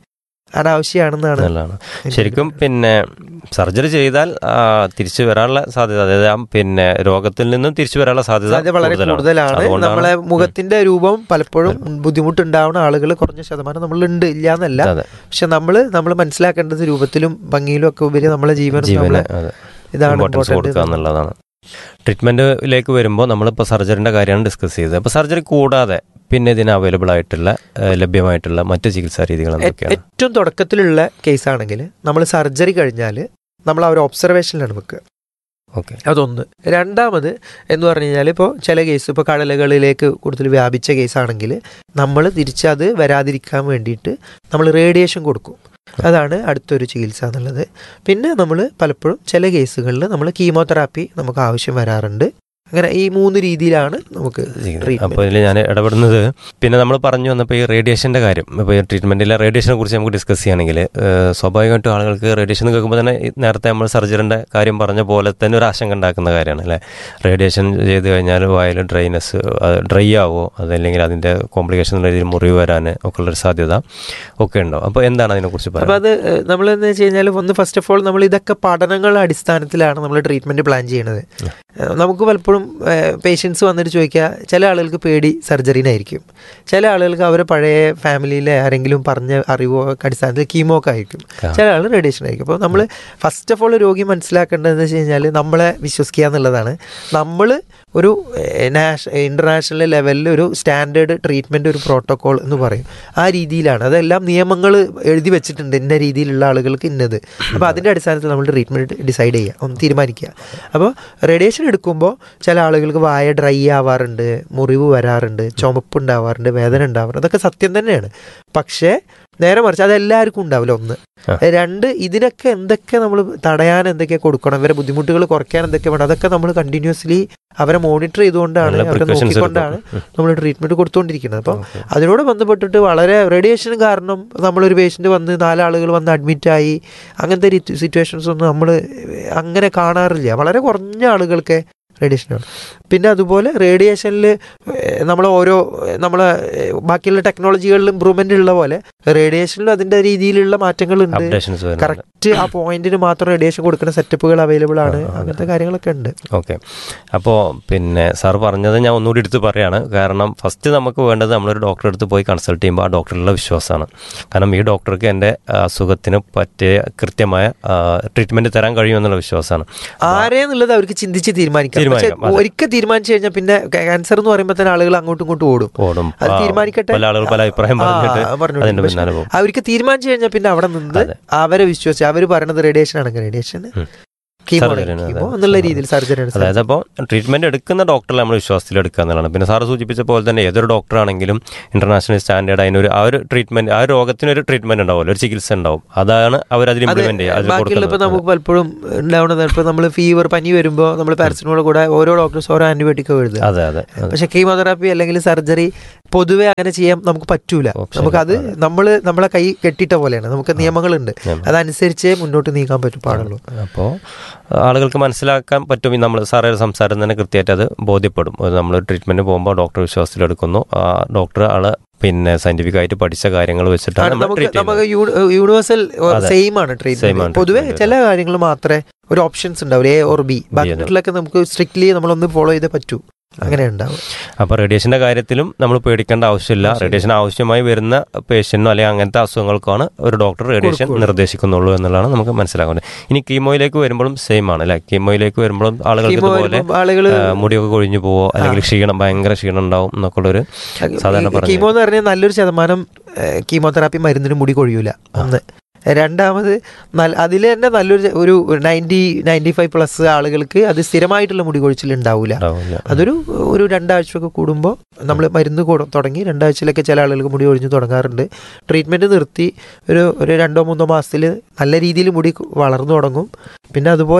അനാവശ്യമാണെന്നാണ്
നല്ലതാണ് ശരിക്കും പിന്നെ സർജറി ചെയ്താൽ ആ, തിരിച്ചു വരാനുള്ള സാധ്യത അതായത് ആ പിന്നെ രോഗത്തിൽ നിന്നും തിരിച്ചു വരാനുള്ള സാധ്യത
സാധ്യത വളരെ കൂടുതലാണ്
അതുകൊണ്ടാണ്
നമ്മളെ മുഖത്തിന്റെ രൂപം പലപ്പോഴും ബുദ്ധിമുട്ടുണ്ടാവുന്ന ആളുകൾ കുറഞ്ഞ ശതമാനം നമ്മളുണ്ട് ഇല്ല എന്നല്ല
അതെ
പക്ഷെ നമ്മൾ നമ്മൾ മനസ്സിലാക്കേണ്ടത് രൂപത്തിലും ഭംഗിയിലും ഒക്കെ ഉപരി നമ്മളെ ജീവനും
ജീവന്
നമ്മളെ
അതെ
ഇതാണ്
ഇമ്പോർട്ടൻസ് കൊടുക്കുക
ഇമ്പോർട്ടന്റ്
എന്നുള്ളതാണ് ട്രീറ്റ്മെന്റിലേക്ക് വരുമ്പോൾ നമ്മളിപ്പോൾ സർജറിന്റെ കാര്യമാണ് ഡിസ്കസ് ചെയ്തത് അപ്പോൾ സർജറി കൂടാതെ പിന്നെ ഇതിന് അവൈലബിൾ ആയിട്ടുള്ള ഏഹ്, ലഭ്യമായിട്ടുള്ള മറ്റ് ചികിത്സാ രീതികൾ എന്തൊക്കെയാണ്
ഏറ്റവും തുടക്കത്തിലുള്ള കേസാണെങ്കിൽ നമ്മൾ സർജറി കഴിഞ്ഞാൽ നമ്മൾ ആ ഒരു ഒബ്സർവേഷനിലാണ് വെക്കുക
ഓക്കെ
അതൊന്ന് രണ്ടാമത് എന്ന് പറഞ്ഞു കഴിഞ്ഞാൽ ഇപ്പോൾ ചില കേസ് ഇപ്പോൾ കടലുകളിലേക്ക് കൂടുതൽ വ്യാപിച്ച കേസാണെങ്കിൽ നമ്മൾ തിരിച്ചത് വരാതിരിക്കാൻ വേണ്ടിയിട്ട് നമ്മൾ റേഡിയേഷൻ കൊടുക്കും അതാണ് അടുത്തൊരു ചികിത്സ എന്നുള്ളത് പിന്നെ നമ്മൾ പലപ്പോഴും ചില കേസുകളിൽ നമ്മൾ കീമോതെറാപ്പി നമുക്ക് ആവശ്യം വരാറുണ്ട് അങ്ങനെ ഈ മൂന്ന് രീതിയിലാണ് നമുക്ക് treatment.
അപ്പോൾ ഇതിൽ ഞാൻ ഇടപെടുന്നത് പിന്നെ നമ്മൾ പറഞ്ഞു വന്നപ്പോൾ ഈ റേഡിയേഷൻ്റെ കാര്യം ഇപ്പോൾ ഈ ട്രീറ്റ്മെൻറ്റിലെ റേഡിയേഷനെ കുറിച്ച് നമുക്ക് ഡിസ്കസ് ചെയ്യുകയാണെങ്കിൽ ഏഹ്, സ്വാഭാവികമായിട്ടും ആളുകൾക്ക് റേഡിയേഷൻ കേൾക്കുമ്പോൾ തന്നെ ഈ നേരത്തെ നമ്മൾ സർജറിൻ്റെ കാര്യം പറഞ്ഞ പോലെ തന്നെ ഒരു ആശങ്ക ഉണ്ടാക്കുന്ന കാര്യമാണ് അല്ലേ റേഡിയേഷൻ ചെയ്ത് കഴിഞ്ഞാൽ വായിൽ ഡ്രൈനെസ് ഡ്രൈ ആവോ അതല്ലെങ്കിൽ അതിൻ്റെ കോംപ്ലിക്കേഷൻ എന്ന രീതിയിൽ മുറിവ് വരാൻ ഒക്കെ ഉള്ളൊരു സാധ്യത ഒക്കെ ഉണ്ടോ അപ്പോൾ എന്താണ് അതിനെക്കുറിച്ച്
അപ്പോൾ
പറയുന്നത്
അത് നമ്മൾ എന്ന് വെച്ച് കഴിഞ്ഞാൽ ഒന്ന് ഫസ്റ്റ് ഓഫ് ഓൾ നമ്മൾ ഇതൊക്കെ പഠനങ്ങളുടെ അടിസ്ഥാനത്തിലാണ് നമ്മൾ ട്രീറ്റ്മെന്റ് പ്ലാൻ ചെയ്യുന്നത് ഏഹ് നമുക്ക് പലപ്പോഴും പേഷ്യൻസ് വന്നിട്ട് ചോദിക്കുക ചില ആളുകൾക്ക് പേടി സർജറിനായിരിക്കും ചില ആളുകൾക്ക് അവരെ പഴയ ഫാമിലിയിലെ ആരെങ്കിലും പറഞ്ഞ അറിവോ ഒക്കെ അടിസ്ഥാനത്തിൽ കീമോ ഒക്കെ ആയിരിക്കും
ആ.
ചില ആൾ റേഡിയേഷൻ ആയിരിക്കും അപ്പോൾ നമ്മൾ ഫസ്റ്റ് ഓഫ് ഓൾ രോഗി മനസ്സിലാക്കേണ്ടതെന്ന് വെച്ച് കഴിഞ്ഞാൽ നമ്മളെ വിശ്വസിക്കുക എന്നുള്ളതാണ് നമ്മൾ ഒരു നാഷ ഇൻ്റർനാഷണൽ ലെവലിൽ ഒരു സ്റ്റാൻഡേർഡ് ട്രീറ്റ്മെൻറ്റ് ഒരു പ്രോട്ടോകോൾ എന്ന് പറയും ആ രീതിയിലാണ് അതെല്ലാം നിയമങ്ങൾ എഴുതി വെച്ചിട്ടുണ്ട് ഇന്ന രീതിയിലുള്ള ആളുകൾക്ക് ഇന്നത് അപ്പോൾ അതിൻ്റെ അടിസ്ഥാനത്തിൽ നമ്മൾ ട്രീറ്റ്മെൻറ്റ് ഡിസൈഡ് ചെയ്യുക ഒന്ന് തീരുമാനിക്കുക അപ്പോൾ റേഡിയേഷൻ എടുക്കുമ്പോൾ ചില ആളുകൾക്ക് വായ ഡ്രൈ ആവാറുണ്ട് മുറിവ് വരാറുണ്ട് ചുമപ്പ് ഉണ്ടാവാറുണ്ട് വേദന ഉണ്ടാവാറുണ്ട് അതൊക്കെ സത്യം തന്നെയാണ് പക്ഷേ നേരെ മറിച്ച് അത് എല്ലാവർക്കും ഉണ്ടാവില്ല ഒന്ന്
ആ.
രണ്ട് ഇതിനൊക്കെ എന്തൊക്കെ നമ്മൾ തടയാൻ എന്തൊക്കെ കൊടുക്കണം ഇവരെ ബുദ്ധിമുട്ടുകൾ കുറയ്ക്കാൻ എന്തൊക്കെ വേണം അതൊക്കെ നമ്മൾ കണ്ടിന്യൂസ്ലി അവരെ മോണിറ്റർ ചെയ്തുകൊണ്ടാണ്
നല്ല
അവരെ
precautions
നോക്കിക്കൊണ്ടാണ്
എടുക്കും.
നമ്മൾ ട്രീറ്റ്മെന്റ് കൊടുത്തുകൊണ്ടിരിക്കുന്നത് അപ്പോൾ
ഓക്കെ.
അതിനോട് ബന്ധപ്പെട്ടിട്ട് വളരെ റേഡിയേഷൻ കാരണം നമ്മളൊരു പേഷ്യൻ്റ് വന്ന് നാലാളുകൾ വന്ന് അഡ്മിറ്റായി അങ്ങനത്തെ സിറ്റുവേഷൻസ് ഒന്നും നമ്മൾ അങ്ങനെ കാണാറില്ല വളരെ കുറഞ്ഞ ആളുകൾക്ക് റേഡിയേഷനാണ് പിന്നെ അതുപോലെ റേഡിയേഷനിൽ നമ്മൾ ഓരോ നമ്മളെ ബാക്കിയുള്ള ടെക്നോളജികളിൽ ഇമ്പ്രൂവ്മെൻ്റ് ഉള്ള പോലെ റേഡിയേഷനിലും അതിൻ്റെ രീതിയിലുള്ള മാറ്റങ്ങളുണ്ട്
അപ്ഡേഷൻസ് വരുന്നുണ്ട്
കറക്റ്റ് ആ പോയിന്റിന് മാത്രം റേഡിയേഷൻ കൊടുക്കുന്ന സെറ്റപ്പുകൾ അവൈലബിൾ ആണ്
ആ, അതെ.
അങ്ങനത്തെ കാര്യങ്ങളൊക്കെ ഉണ്ട്
ഓക്കെ അപ്പോൾ പിന്നെ സാർ പറഞ്ഞത് ഞാൻ ഒന്നുകൂടി എടുത്ത് പറയാണ് കാരണം ഫസ്റ്റ് നമുക്ക് വേണ്ടത് നമ്മളൊരു ഡോക്ടറെ അടുത്ത് പോയി കൺസൾട്ട് ചെയ്യുമ്പോൾ ആ ഡോക്ടറിലുള്ള വിശ്വാസമാണ് കാരണം ഈ ഡോക്ടർക്ക് എൻ്റെ അസുഖത്തിന് പറ്റിയ കൃത്യമായ ട്രീറ്റ്മെൻറ്റ് തരാൻ കഴിയുമെന്നുള്ള വിശ്വാസമാണ്
ആരെന്നുള്ളത് അവർക്ക് ചിന്തിച്ച് തീരുമാനിക്കാം പക്ഷെ
തീരുമാനിക്കാം, അതെ.
ഒരിക്കൽ തീരുമാനിച്ചു കഴിഞ്ഞാൽ പിന്നെ ക്യാൻസർ എന്ന് പറയുമ്പോൾ തന്നെ ആളുകൾ അങ്ങോട്ടും ഇങ്ങോട്ടും ഓടും
ഓടും
അത്
ആ,
തീരുമാനിക്കട്ടെ
പല ആളുകൾ പല അഭിപ്രായം
ആ,
പറഞ്ഞിട്ട്
പറഞ്ഞോട്ടെ.
അതിൻ്റെ
പക്ഷെ
പിന്നാലെ പോകും
അവർക്ക് തീരുമാനിച്ചു കഴിഞ്ഞാൽ പിന്നെ അവിടെ നിന്ന്
അതെ.
അവരെ വിശ്വസിച്ച് അവർ പറയണത് റേഡിയേഷൻ ആണെങ്കിൽ റേഡിയേഷൻ
ഉം.
കീമോ
Surgery ആണ്,
കീമോ
അതെ.
എന്നുള്ള രീതിയിൽ സർജറി
അതായത് അപ്പോൾ ട്രീറ്റ്മെന്റ് എടുക്കുന്ന ഡോക്ടറെ നമ്മൾ വിശ്വാസത്തിൽ എടുക്കുക എന്നുള്ളതാണ് പിന്നെ സാറ് സൂചിപ്പിച്ച പോലെ തന്നെ ഏതൊരു ഡോക്ടർ ആണെങ്കിലും ഇന്റർനാഷണൽ സ്റ്റാൻഡേർഡ് അതിനൊരു ആ ഒരു ട്രീറ്റ്മെന്റ് ആ രോഗത്തിനൊരു ട്രീറ്റ്മെന്റ് ഉണ്ടാവുമല്ലോ ഒരു ചികിത്സ ഉണ്ടാവും അതാണ് അവർ അതിൽ
അത്
ഇംപ്ലിമെന്റ് ചെയ്യുക അതിൽ
ബാക്കിയുള്ള ഇപ്പൊ
കൊടുക്കുന്നത്
നമുക്ക് പലപ്പോഴും ഉണ്ടാവുന്നത് ഇപ്പൊ നമ്മൾ ഫീവർ പനി വരുമ്പോൾ നമ്മൾ പാരസിറ്റമോൾ കൂടെ ഓരോ ഡോക്ടേഴ്സ് ഓരോ ആന്റിബയോട്ടിക് എഴുതുക
അതെ അതെ അതെ.
പക്ഷെ കീമോതെറാപ്പി അല്ലെങ്കിൽ സർജറി പൊതുവെ അങ്ങനെ ചെയ്യാൻ നമുക്ക് പറ്റൂല
Option
നമുക്കത്
ഇല്ല.
നമ്മൾ നമ്മളെ കൈ കെട്ടിട്ട പോലെയാണ് നമുക്ക് നിയമങ്ങളുണ്ട്
നിയമം.
അതനുസരിച്ചേ മുന്നോട്ട് നീക്കാൻ പറ്റും പാടുള്ളൂ
അപ്പോൾ ആളുകൾക്ക് മനസ്സിലാക്കാൻ പറ്റും ഈ നമ്മൾ സാറേ സംസാരം തന്നെ കൃത്യമായിട്ട് അത് ബോധ്യപ്പെടും നമ്മൾ ട്രീറ്റ്മെന്റ് പോകുമ്പോൾ ഡോക്ടർ വിശ്വാസത്തിലെടുക്കുന്നു ആ ഡോക്ടർ ആള് പിന്നെ സയന്റിഫിക് ആയിട്ട് പഠിച്ച കാര്യങ്ങൾ വെച്ചിട്ടാണ്
ആണ്
നമ്മൾ
നമുക്ക്
ട്രീറ്റ്
നമുക്ക്
ചെയ്യുന്നത്
യൂ- യൂണിവേഴ്സൽ
അതെ.
സെയിം ആണ്
Same
ട്രീറ്റ്മെന്റ്
ആണ്
പൊതുവെ
treatment.
ചില കാര്യങ്ങൾ മാത്രമേ ഒരു ഓപ്ഷൻസ് ഉണ്ടാവും എ ഓർ ബി ബാക്കിയുള്ളൊക്കെ നമുക്ക് സ്ട്രിക്ട്ലി നമ്മളൊന്ന് ഫോളോ ചെയ്തേ പറ്റൂ അങ്ങനെ ഉണ്ടാവും
അപ്പോൾ റേഡിയേഷൻ്റെ കാര്യത്തിലും നമ്മൾ പേടിക്കേണ്ട ആവശ്യമില്ല
ആവശ്യമില്ല.
റേഡിയേഷൻ ആവശ്യമായി വരുന്ന പേഷ്യന്റിനോ അല്ലെങ്കിൽ അങ്ങനത്തെ അസുഖങ്ങൾക്കാണ് ഒരു ഡോക്ടർ റേഡിയേഷൻ
കൊടുക്കുള്ളൂ.
നിർദ്ദേശിക്കുന്നുള്ളൂ എന്നുള്ളതാണ് നമുക്ക് മനസ്സിലാക്കുന്നത് ഇനി കീമോയിലേക്ക് വരുമ്പോഴും സെയിം ആണ് അല്ലെ കീമോയിലേക്ക് വരുമ്പോഴും ആളുകൾക്ക്
കീമോ
ഇതുപോലെ
വരുമ്പോൾ ആളുകള്
ആ, മുടിയൊക്കെ കൊഴിഞ്ഞു പോവോ അല്ലെങ്കിൽ ക്ഷീണം ഭയങ്കര ക്ഷീണം ഉണ്ടാവും എന്നൊക്കെ ഉള്ളൊരു സാധാരണ പറഞ്ഞു
കീമോ എന്ന് പറഞ്ഞാൽ നല്ലൊരു ശതമാനം കീമോതെറാപ്പി മരുന്നിന് മുടി കൊഴിയൂല ഒന്ന് രണ്ടാമത് നല്ല അതിൽ തന്നെ നല്ലൊരു ഒരു നയൻറ്റി നയൻറ്റി ഫൈവ് പ്ലസ് ആളുകൾക്ക് അത് സ്ഥിരമായിട്ടുള്ള മുടി കൊഴിച്ചിൽ ഉണ്ടാവില്ല
ഉണ്ടാവില്ല
അതൊരു ഒരു രണ്ടാഴ്ചയൊക്കെ കൂടുമ്പോൾ നമ്മൾ മരുന്ന് കൊടു- തുടങ്ങി രണ്ടാഴ്ചയിലൊക്കെ ചില ആളുകൾക്ക് മുടി ഒഴിഞ്ഞു തുടങ്ങാറുണ്ട് ട്രീറ്റ്മെൻറ്റ് നിർത്തി ഒരു ഒരു രണ്ടോ മൂന്നോ മാസത്തിൽ നല്ല രീതിയിൽ മുടി വളർന്നു തുടങ്ങും പിന്നെ അതുപോലെ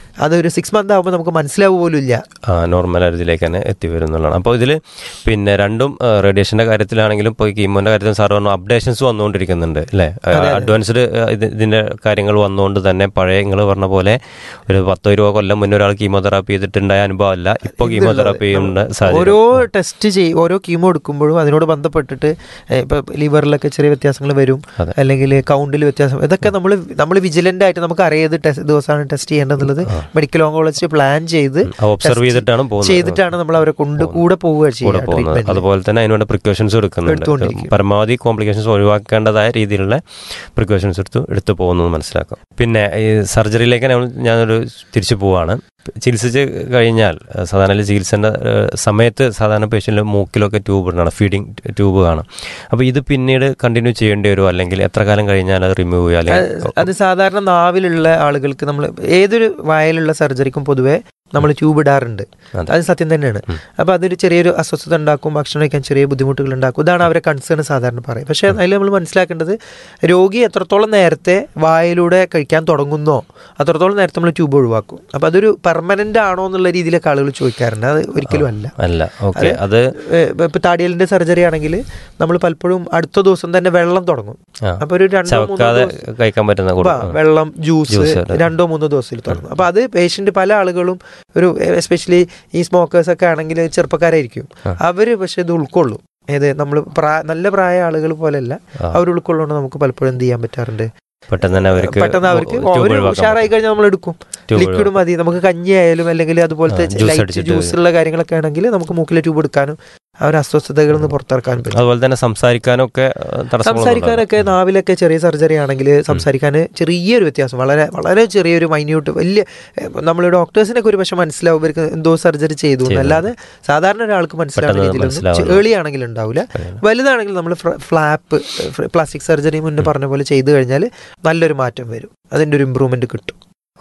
അതൊരു സിക്സ് മന്ത് ആകുമ്പോൾ നമുക്ക് മനസ്സിലാവുക പോലും ഇല്ല
നോർമൽ ഇതിലേക്ക് തന്നെ എത്തി വരുന്നുള്ളതാണ് അപ്പോൾ ഇതിൽ പിന്നെ രണ്ടും റേഡിയേഷൻ്റെ കാര്യത്തിലാണെങ്കിലും ഇപ്പോൾ കീമോൻ്റെ കാര്യത്തിൽ സാർ പറഞ്ഞു അപ്ഡേഷൻസ് വന്നുകൊണ്ടിരിക്കുന്നുണ്ട് അല്ലേ അഡ്വാൻസ്ഡ് ഇതിൻ്റെ കാര്യങ്ങൾ വന്നുകൊണ്ട് തന്നെ പഴയ നിങ്ങൾ പറഞ്ഞ പോലെ ഒരു പത്തോ ഇരുപതോ കൊല്ലം മുന്നേ ഒരാൾ കീമോതെറാപ്പി ചെയ്തിട്ടുണ്ടായ അനുഭവമല്ല ഇപ്പോൾ കീമോതെറാപ്പി ചെയ്യുന്ന സാഹചര്യം
ഓരോ ടെസ്റ്റ് ചെയ്യും ഓരോ കീമോ എടുക്കുമ്പോഴും അതിനോട് ബന്ധപ്പെട്ടിട്ട് ഏഹ്, ഇപ്പൊ ലിവറിലൊക്കെ ചെറിയ വ്യത്യാസങ്ങൾ വരും
അതെ.
അല്ലെങ്കിൽ കൗണ്ടിൽ വ്യത്യാസം ഇതൊക്കെ നമ്മൾ നമ്മൾ വിജിലന്റ് ആയിട്ട് നമുക്ക് അറിയാത് ടെസ്റ്റ് ദിവസമാണ് ടെസ്റ്റ് ചെയ്യേണ്ടതെന്നുള്ളത് മെഡിക്കൽ ഓങ്കോളജിസ്റ്റ് പ്ലാൻ ചെയ്ത്
ഒബ്സർവ് ചെയ്തിട്ടാണ് പോകുന്നത്
ചെയ്തിട്ടാണ് നമ്മൾ അവരെ കൊണ്ട് കൂടെ പോവുക
കൂടെ
ചെയ്യുക
പോകുന്നത്
ട്രീറ്റ്മെന്റ്
അതുപോലെ തന്നെ അതിനുവേണ്ട പ്രിക്കോഷൻസ് എടുക്കുന്നുണ്ട്
എടുത്തുകൊണ്ടിരിക്കും.
പരമാവധി കോംപ്ലിക്കേഷൻസ് ഒഴിവാക്കേണ്ടതായ രീതിയിലുള്ള പ്രിക്കോഷൻസ് എടുത്ത് എടുത്തു പോകുന്നത് മനസ്സിലാക്കാം പിന്നെ ഈ സർജറിയിലേക്ക് നമ്മൾ ഞാനൊരു തിരിച്ചു പോവാണ് ചികിത്സിച്ച് കഴിഞ്ഞാൽ ഏഹ് സാധാരണ ചികിത്സേൻ്റെ സമയത്ത് സാധാരണ പേഷ്യൻ്റ് മൂക്കിലൊക്കെ ട്യൂബ് ഇടണം ഫീഡിങ് ട്യൂബ് കാണാം അപ്പോൾ ഇത് പിന്നീട് കണ്ടിന്യൂ ചെയ്യേണ്ടി വരുമോ അല്ലെങ്കിൽ എത്ര കാലം കഴിഞ്ഞാൽ അത് റിമൂവ് ചെയ്യുക അല്ലെങ്കിൽ
അത് സാധാരണ നാവിലുള്ള ആളുകൾക്ക് നമ്മൾ ഏതൊരു വായലുള്ള സർജറിക്കും പൊതുവെ നമ്മൾ ട്യൂബ് ഇടാറുണ്ട്
അതെ.
അത് സത്യം തന്നെയാണ്
ഉം.
അപ്പോൾ അതൊരു ചെറിയൊരു അസ്വസ്ഥത ഉണ്ടാക്കും ഭക്ഷണം കഴിക്കാൻ ചെറിയ ബുദ്ധിമുട്ടുകൾ ഉണ്ടാക്കും ഇതാണ് അവരെ കൺസേൺ സാധാരണ പറയും പക്ഷേ അതിൽ നമ്മൾ മനസ്സിലാക്കേണ്ടത് രോഗി എത്രത്തോളം നേരത്തെ വായിലൂടെ കഴിക്കാൻ തുടങ്ങുന്നോ അത്രത്തോളം നേരത്തെ നമ്മൾ ട്യൂബ് ഒഴിവാക്കും അപ്പോൾ അതൊരു പെർമനന്റ് ആണോ എന്നുള്ള രീതിയിലൊക്കെ ആളുകൾ ചോദിക്കാറുണ്ട് അത് ഒരിക്കലും അല്ല
അല്ല ഓക്കെ അത്
ഇപ്പോൾ താടിയലിന്റെ സർജറി ആണെങ്കിൽ നമ്മൾ പലപ്പോഴും അടുത്ത ദിവസം തന്നെ വെള്ളം തുടങ്ങും
ആ,
അപ്പോൾ ഒരു രണ്ടോ മൂന്നോ
ചവക്കാതെ
ദിവസം
കഴിക്കാൻ പറ്റുന്ന
ഉപ്പ,
കൊടുക്കും
വെള്ളം ജ്യൂസ്
ജ്യൂസ് അല്ലേ?
രണ്ടോ മൂന്നോ ദിവസത്തിൽ തുടങ്ങും അപ്പോൾ അത് പേഷ്യന്റ് പല ആളുകളും ഒരു എസ്പെഷ്യലി ഈ സ്മോക്കേഴ്സ് ഒക്കെ ആണെങ്കിൽ ചെറുപ്പക്കാരായിരിക്കും
ആ.
അവര് പക്ഷെ ഇത് ഉൾക്കൊള്ളും ഏത് നമ്മൾ നല്ല പ്രായ ആളുകൾ പോലെയല്ല
ആ,
അവർ ഉൾക്കൊള്ളുകൊണ്ട് നമുക്ക് പലപ്പോഴും എന്ത് ചെയ്യാൻ പറ്റാറുണ്ട്
പെട്ടെന്ന് തന്നെ അവർക്ക്
പെട്ടെന്ന് അവർക്ക്
ട്യൂബ്
അവർ
ഒഴിവാക്കാൻ
ഉഷാറായി കഴിഞ്ഞാൽ നമ്മൾ എടുക്കും
ട്യൂബ്
ലിക്വിഡ് മതി നമുക്ക് കഞ്ഞി ആയാലും അല്ലെങ്കിൽ അതുപോലത്തെ
ആ, ജ്യൂസ്
ലൈറ്റ്
അടിച്ചിട്ട്
ജ്യൂസുള്ള കാര്യങ്ങളൊക്കെ ആണെങ്കിൽ നമുക്ക് മൂക്കിലെ ട്യൂബ് എടുക്കാനും ആ ഒരു അസ്വസ്ഥതകളിൽ നിന്ന് പുറത്തിറക്കാനും പറ്റും
അതുപോലെ തന്നെ സംസാരിക്കാനൊക്കെ ഏഹ്, തടസ്സങ്ങളൊന്നും
സംസാരിക്കാനൊക്കെ നാവിലൊക്കെ ചെറിയ സർജറി ആണെങ്കിൽ സംസാരിക്കാൻ ചെറിയൊരു വ്യത്യാസം വളരെ വളരെ ചെറിയൊരു മൈന്യൂട്ട് വലിയ നമ്മൾ ഡോക്ടേഴ്സിനൊക്കെ ഒരു പക്ഷെ മനസ്സിലാവും ഇവർക്ക് എന്തോ സർജറി ചെയ്തു എന്ന്.
ചെയ്തു.
അല്ലാതെ സാധാരണ ഒരാൾക്ക് മനസ്സിലാവുന്ന
പെട്ടെന്ന്
രീതിയിലൊന്നും
മനസ്സിലാവുന്നു.
ഏളി ആണെങ്കിൽ ഉണ്ടാവില്ല
ഉണ്ടാവില്ല.
വലുതാണെങ്കിൽ നമ്മൾ ഫ്ലാപ്പ് പ്ലാസ്റ്റിക് സർജറി മുന്നേ പറഞ്ഞ പോലെ ചെയ്തു കഴിഞ്ഞാൽ നല്ലൊരു മാറ്റം വരും അതിൻ്റെ ഒരു ഇമ്പ്രൂവ്മെന്റ് കിട്ടും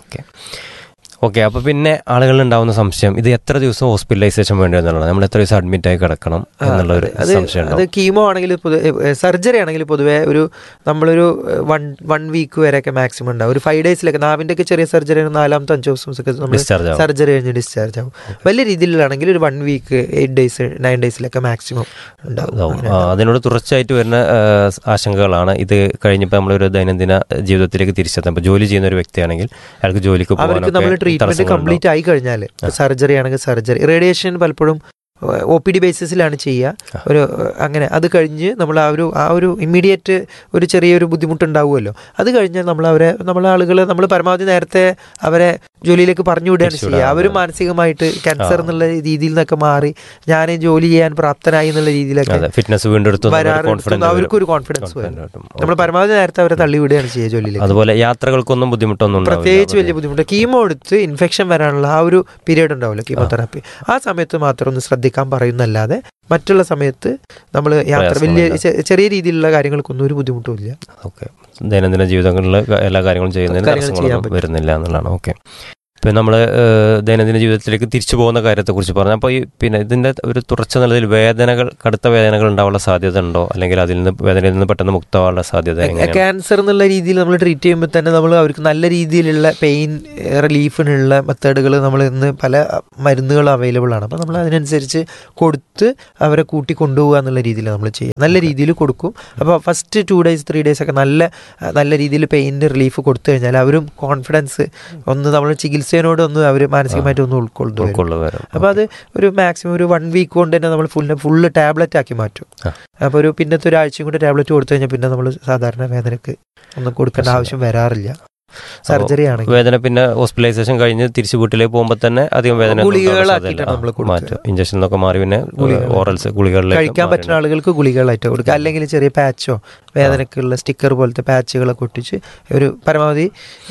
ഓക്കെ അപ്പോൾ പിന്നെ ആളുകളിൽ ഉണ്ടാവുന്ന സംശയം ഇത് എത്ര ദിവസം ഹോസ്പിറ്റലൈസേഷൻ വേണ്ടി എന്നുള്ളതാണ് നമ്മൾ എത്ര ദിവസം അഡ്മിറ്റ് ആയി കിടക്കണം
ആ,
എന്നുള്ള ഒരു
അത്
സംശയം
അത്
ഉണ്ടാവും
കീമോ ആണെങ്കിൽ പൊതുവെ സർജറി ആണെങ്കിൽ പൊതുവെ ഒരു നമ്മളൊരു വൺ വൺ വീക്ക് വരെയൊക്കെ മാക്സിമം ഉണ്ടാവും ഒരു ഫൈവ് ഡേയ്സിലൊക്കെ നാവിൻ്റെ ഒക്കെ ചെറിയ സർജറി നാലാമത്തെ അഞ്ച് ദിവസമൊക്കെ നമ്മൾ
ഡിസ്ചാർജ് ആവും
സർജറി കഴിഞ്ഞ് ഡിസ്ചാർജ് ആവും വലിയ രീതിയിലാണെങ്കിൽ ഒരു one week eight days nine ഡേയ്സിലൊക്കെ മാക്സിമം ഉണ്ടാവും
ഇതാവും.
അങ്ങനെ
ആ, അതിനോട് തുടർച്ചയായിട്ട് വരുന്ന ആ, ആശങ്കകളാണ് ഇത് കഴിഞ്ഞപ്പോൾ നമ്മളൊരു ദൈനംദിന ജീവിതത്തിലേക്ക് തിരിച്ചെത്താം ഇപ്പോൾ ജോലി ചെയ്യുന്ന ഒരു വ്യക്തിയാണെങ്കിൽ അയാൾക്ക് ജോലിക്ക്
അവർക്ക് നമ്മൾ
പോകാനൊക്കെ
ട്രീറ്റ്മെന്റ്
തടസ്സങ്ങളുണ്ടാവും.
കംപ്ലീറ്റ് ആയി കഴിഞ്ഞാൽ സർജറി ആണെങ്കിൽ സർജറി റേഡിയേഷൻ പലപ്പോഴും ഒ പി ഡി ബേസിസിലാണ് ചെയ്യുക ഒരു ഏഹ്, അങ്ങനെ അത് കഴിഞ്ഞ് നമ്മൾ ആ ഒരു ആ ഒരു ഇമ്മീഡിയറ്റ് ഒരു ചെറിയൊരു ബുദ്ധിമുട്ടുണ്ടാവുമല്ലോ അത് കഴിഞ്ഞാൽ നമ്മൾ അവരെ നമ്മൾ ആളുകൾ നമ്മൾ പരമാവധി നേരത്തെ അവരെ ജോലിയിലേക്ക് പറഞ്ഞു വിടുകയാണ്
തിരിച്ചു
ചെയ്യുക
വിടാണ്.
അവരും മാനസികമായിട്ട് ക്യാൻസർ എന്നുള്ള രീതിയിൽ നിന്നൊക്കെ മാറി ഞാൻ ജോലി ചെയ്യാൻ പ്രാപ്തനായി എന്നുള്ള രീതിയിലൊക്കെ
അതെ ഫിറ്റ്നസ് വീണ്ടെടുത്തു
വരാറുണ്ട് അവർക്കൊരു കോൺഫിഡൻസ് വരും നമ്മൾ പരമാവധി നേരത്തെ അവരെ തള്ളി വിടുകയാണ് ചെയ്യുക ജോലിയിലേക്ക്
അതുപോലെ യാത്രകൾക്കൊന്നും ബുദ്ധിമുട്ടൊന്നും ഉണ്ടാവില്ല.
പ്രത്യേകിച്ച് വലിയ ബുദ്ധിമുട്ട് കീമോ എടുത്ത് ഇൻഫെക്ഷൻ വരാനുള്ള ആ ഒരു പീരീഡ് ഉണ്ടാവില്ല കീമോതെറാപ്പി ആ സമയത്ത് മാത്രം ഒന്ന് ശ്രദ്ധിക്കാൻ പറയുന്നല്ലാതെ മറ്റുള്ള സമയത്ത് നമ്മൾ യാത്ര വലിയ ചെ- ചെറിയ രീതിയിലുള്ള കാര്യങ്ങൾക്കൊന്നും ഒരു ബുദ്ധിമുട്ടും ഇല്ല
ഓക്കെ ദൈനംദിന ജീവിതങ്ങളിൽ എല്ലാ കാര്യങ്ങളും ചെയ്യുന്നതിന്
കാര്യങ്ങൾ ചെയ്യാൻ
തടസ്സങ്ങളൊന്നും
പറ്റും.
വരുന്നില്ല എന്നുള്ളതാണ് ഓക്കെ ഇപ്പം നമ്മൾ ദൈനംദിന ജീവിതത്തിലേക്ക് തിരിച്ചു പോകുന്ന കാര്യത്തെക്കുറിച്ച് പറഞ്ഞു അപ്പോൾ ഈ പിന്നെ ഇതിൻ്റെ ഒരു തുടർച്ച നിലയിൽ വേദനകൾ കടുത്ത വേദനകൾ ഉണ്ടാവാനുള്ള സാധ്യത ഉണ്ടോ അല്ലെങ്കിൽ അതിൽ നിന്ന് വേദനയിൽ നിന്ന് പെട്ടെന്ന് മുക്തമാവാനുള്ള സാധ്യത എങ്ങനെയാണ്
ക്യാൻസർ എന്നുള്ള രീതിയിൽ നമ്മൾ ട്രീറ്റ് ചെയ്യുമ്പോൾ തന്നെ നമ്മൾ അവർക്ക് നല്ല രീതിയിലുള്ള പെയിൻ റിലീഫിനുള്ള മെത്തേഡുകൾ നമ്മൾ ഇന്ന് പല മരുന്നുകൾ അവൈലബിൾ ആണ് അപ്പോൾ നമ്മൾ അതിനനുസരിച്ച് കൊടുത്ത് അവരെ കൂട്ടി കൊണ്ടുപോകുക എന്നുള്ള രീതിയിൽ നമ്മൾ ചെയ്യുക നല്ല രീതിയിൽ കൊടുക്കും അപ്പോൾ first two days three days ഒക്കെ നല്ല നല്ല രീതിയിൽ പെയിൻ്റെ റിലീഫ് കൊടുത്തു കഴിഞ്ഞാൽ അവരും കോൺഫിഡൻസ് ഒന്ന് നമ്മൾ ചികിത്സയോട് ഒന്ന് അവർ മാനസികമായിട്ട് ഒന്ന് ഉൾക്കൊള്ളുന്നു വരും.
ഉൾക്കൊള്ളു വരും
അപ്പോൾ അത് ഒരു മാക്സിമം ഒരു വൺ വീക്ക് കൊണ്ട് തന്നെ നമ്മൾ ഫുൾ ഫുള്ള് ടാബ്ലറ്റ് ആക്കി മാറ്റും
ആ.
അപ്പോൾ ഒരു പിന്നത്തെ ഒരാഴ്ചയും കൂടെ ടാബ്ലറ്റ് കൊടുത്തു കഴിഞ്ഞാൽ പിന്നെ നമ്മൾ സാധാരണ വേദനക്ക് ഒന്നും കൊടുക്കേണ്ട
പ്രശ്നമില്ല.
ആവശ്യം വരാറില്ല സർജറി ആണെങ്കിൽ
വേദന പിന്നെ ഹോസ്പിറ്റലൈസേഷൻ കഴിഞ്ഞ് തിരിച്ച് വീട്ടിലേക്ക് പോകുമ്പോൾ തന്നെ അധികം വേദന ഒന്നും ഉണ്ടാവാൻ
ഗുളികകളാക്കിയിട്ടാണ്
സാധ്യതയില്ല.
നമ്മള്
ആ,
കൊടുക്കുക.
മാറ്റും ഇഞ്ചക്ഷൻ എന്നൊക്കെ മാറി പിന്നെ
ഗുളികകൾ.
ഓറൽസ് ഗുളികളിലേക്ക്
കഴിക്കാൻ
മാറി.
പറ്റുന്ന ആളുകൾക്ക് ഗുളികകളായിട്ട് കൊടുക്കുക അല്ലെങ്കിൽ ചെറിയ പാച്ചോ വേദനക്കുള്ള സ്റ്റിക്കർ പോലത്തെ പാച്ചുകളൊക്കെ ഒട്ടിച്ച് ഒരു പരമാവധി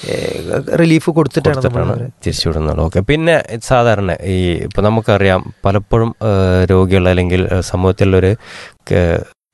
റിലീഫ് കൊടുത്തിട്ടാണ് നമ്മൾ
കൊടുത്തിട്ടാണ്
അവരെ
തിരിച്ചുവിടുന്നത് ഓക്കെ പിന്നെ സാധാരണ ഈ ഇപ്പം നമുക്കറിയാം പലപ്പോഴും ആ, രോഗികൾ അല്ലെങ്കിൽ ആ, സമൂഹത്തിലുള്ളൊരു ക-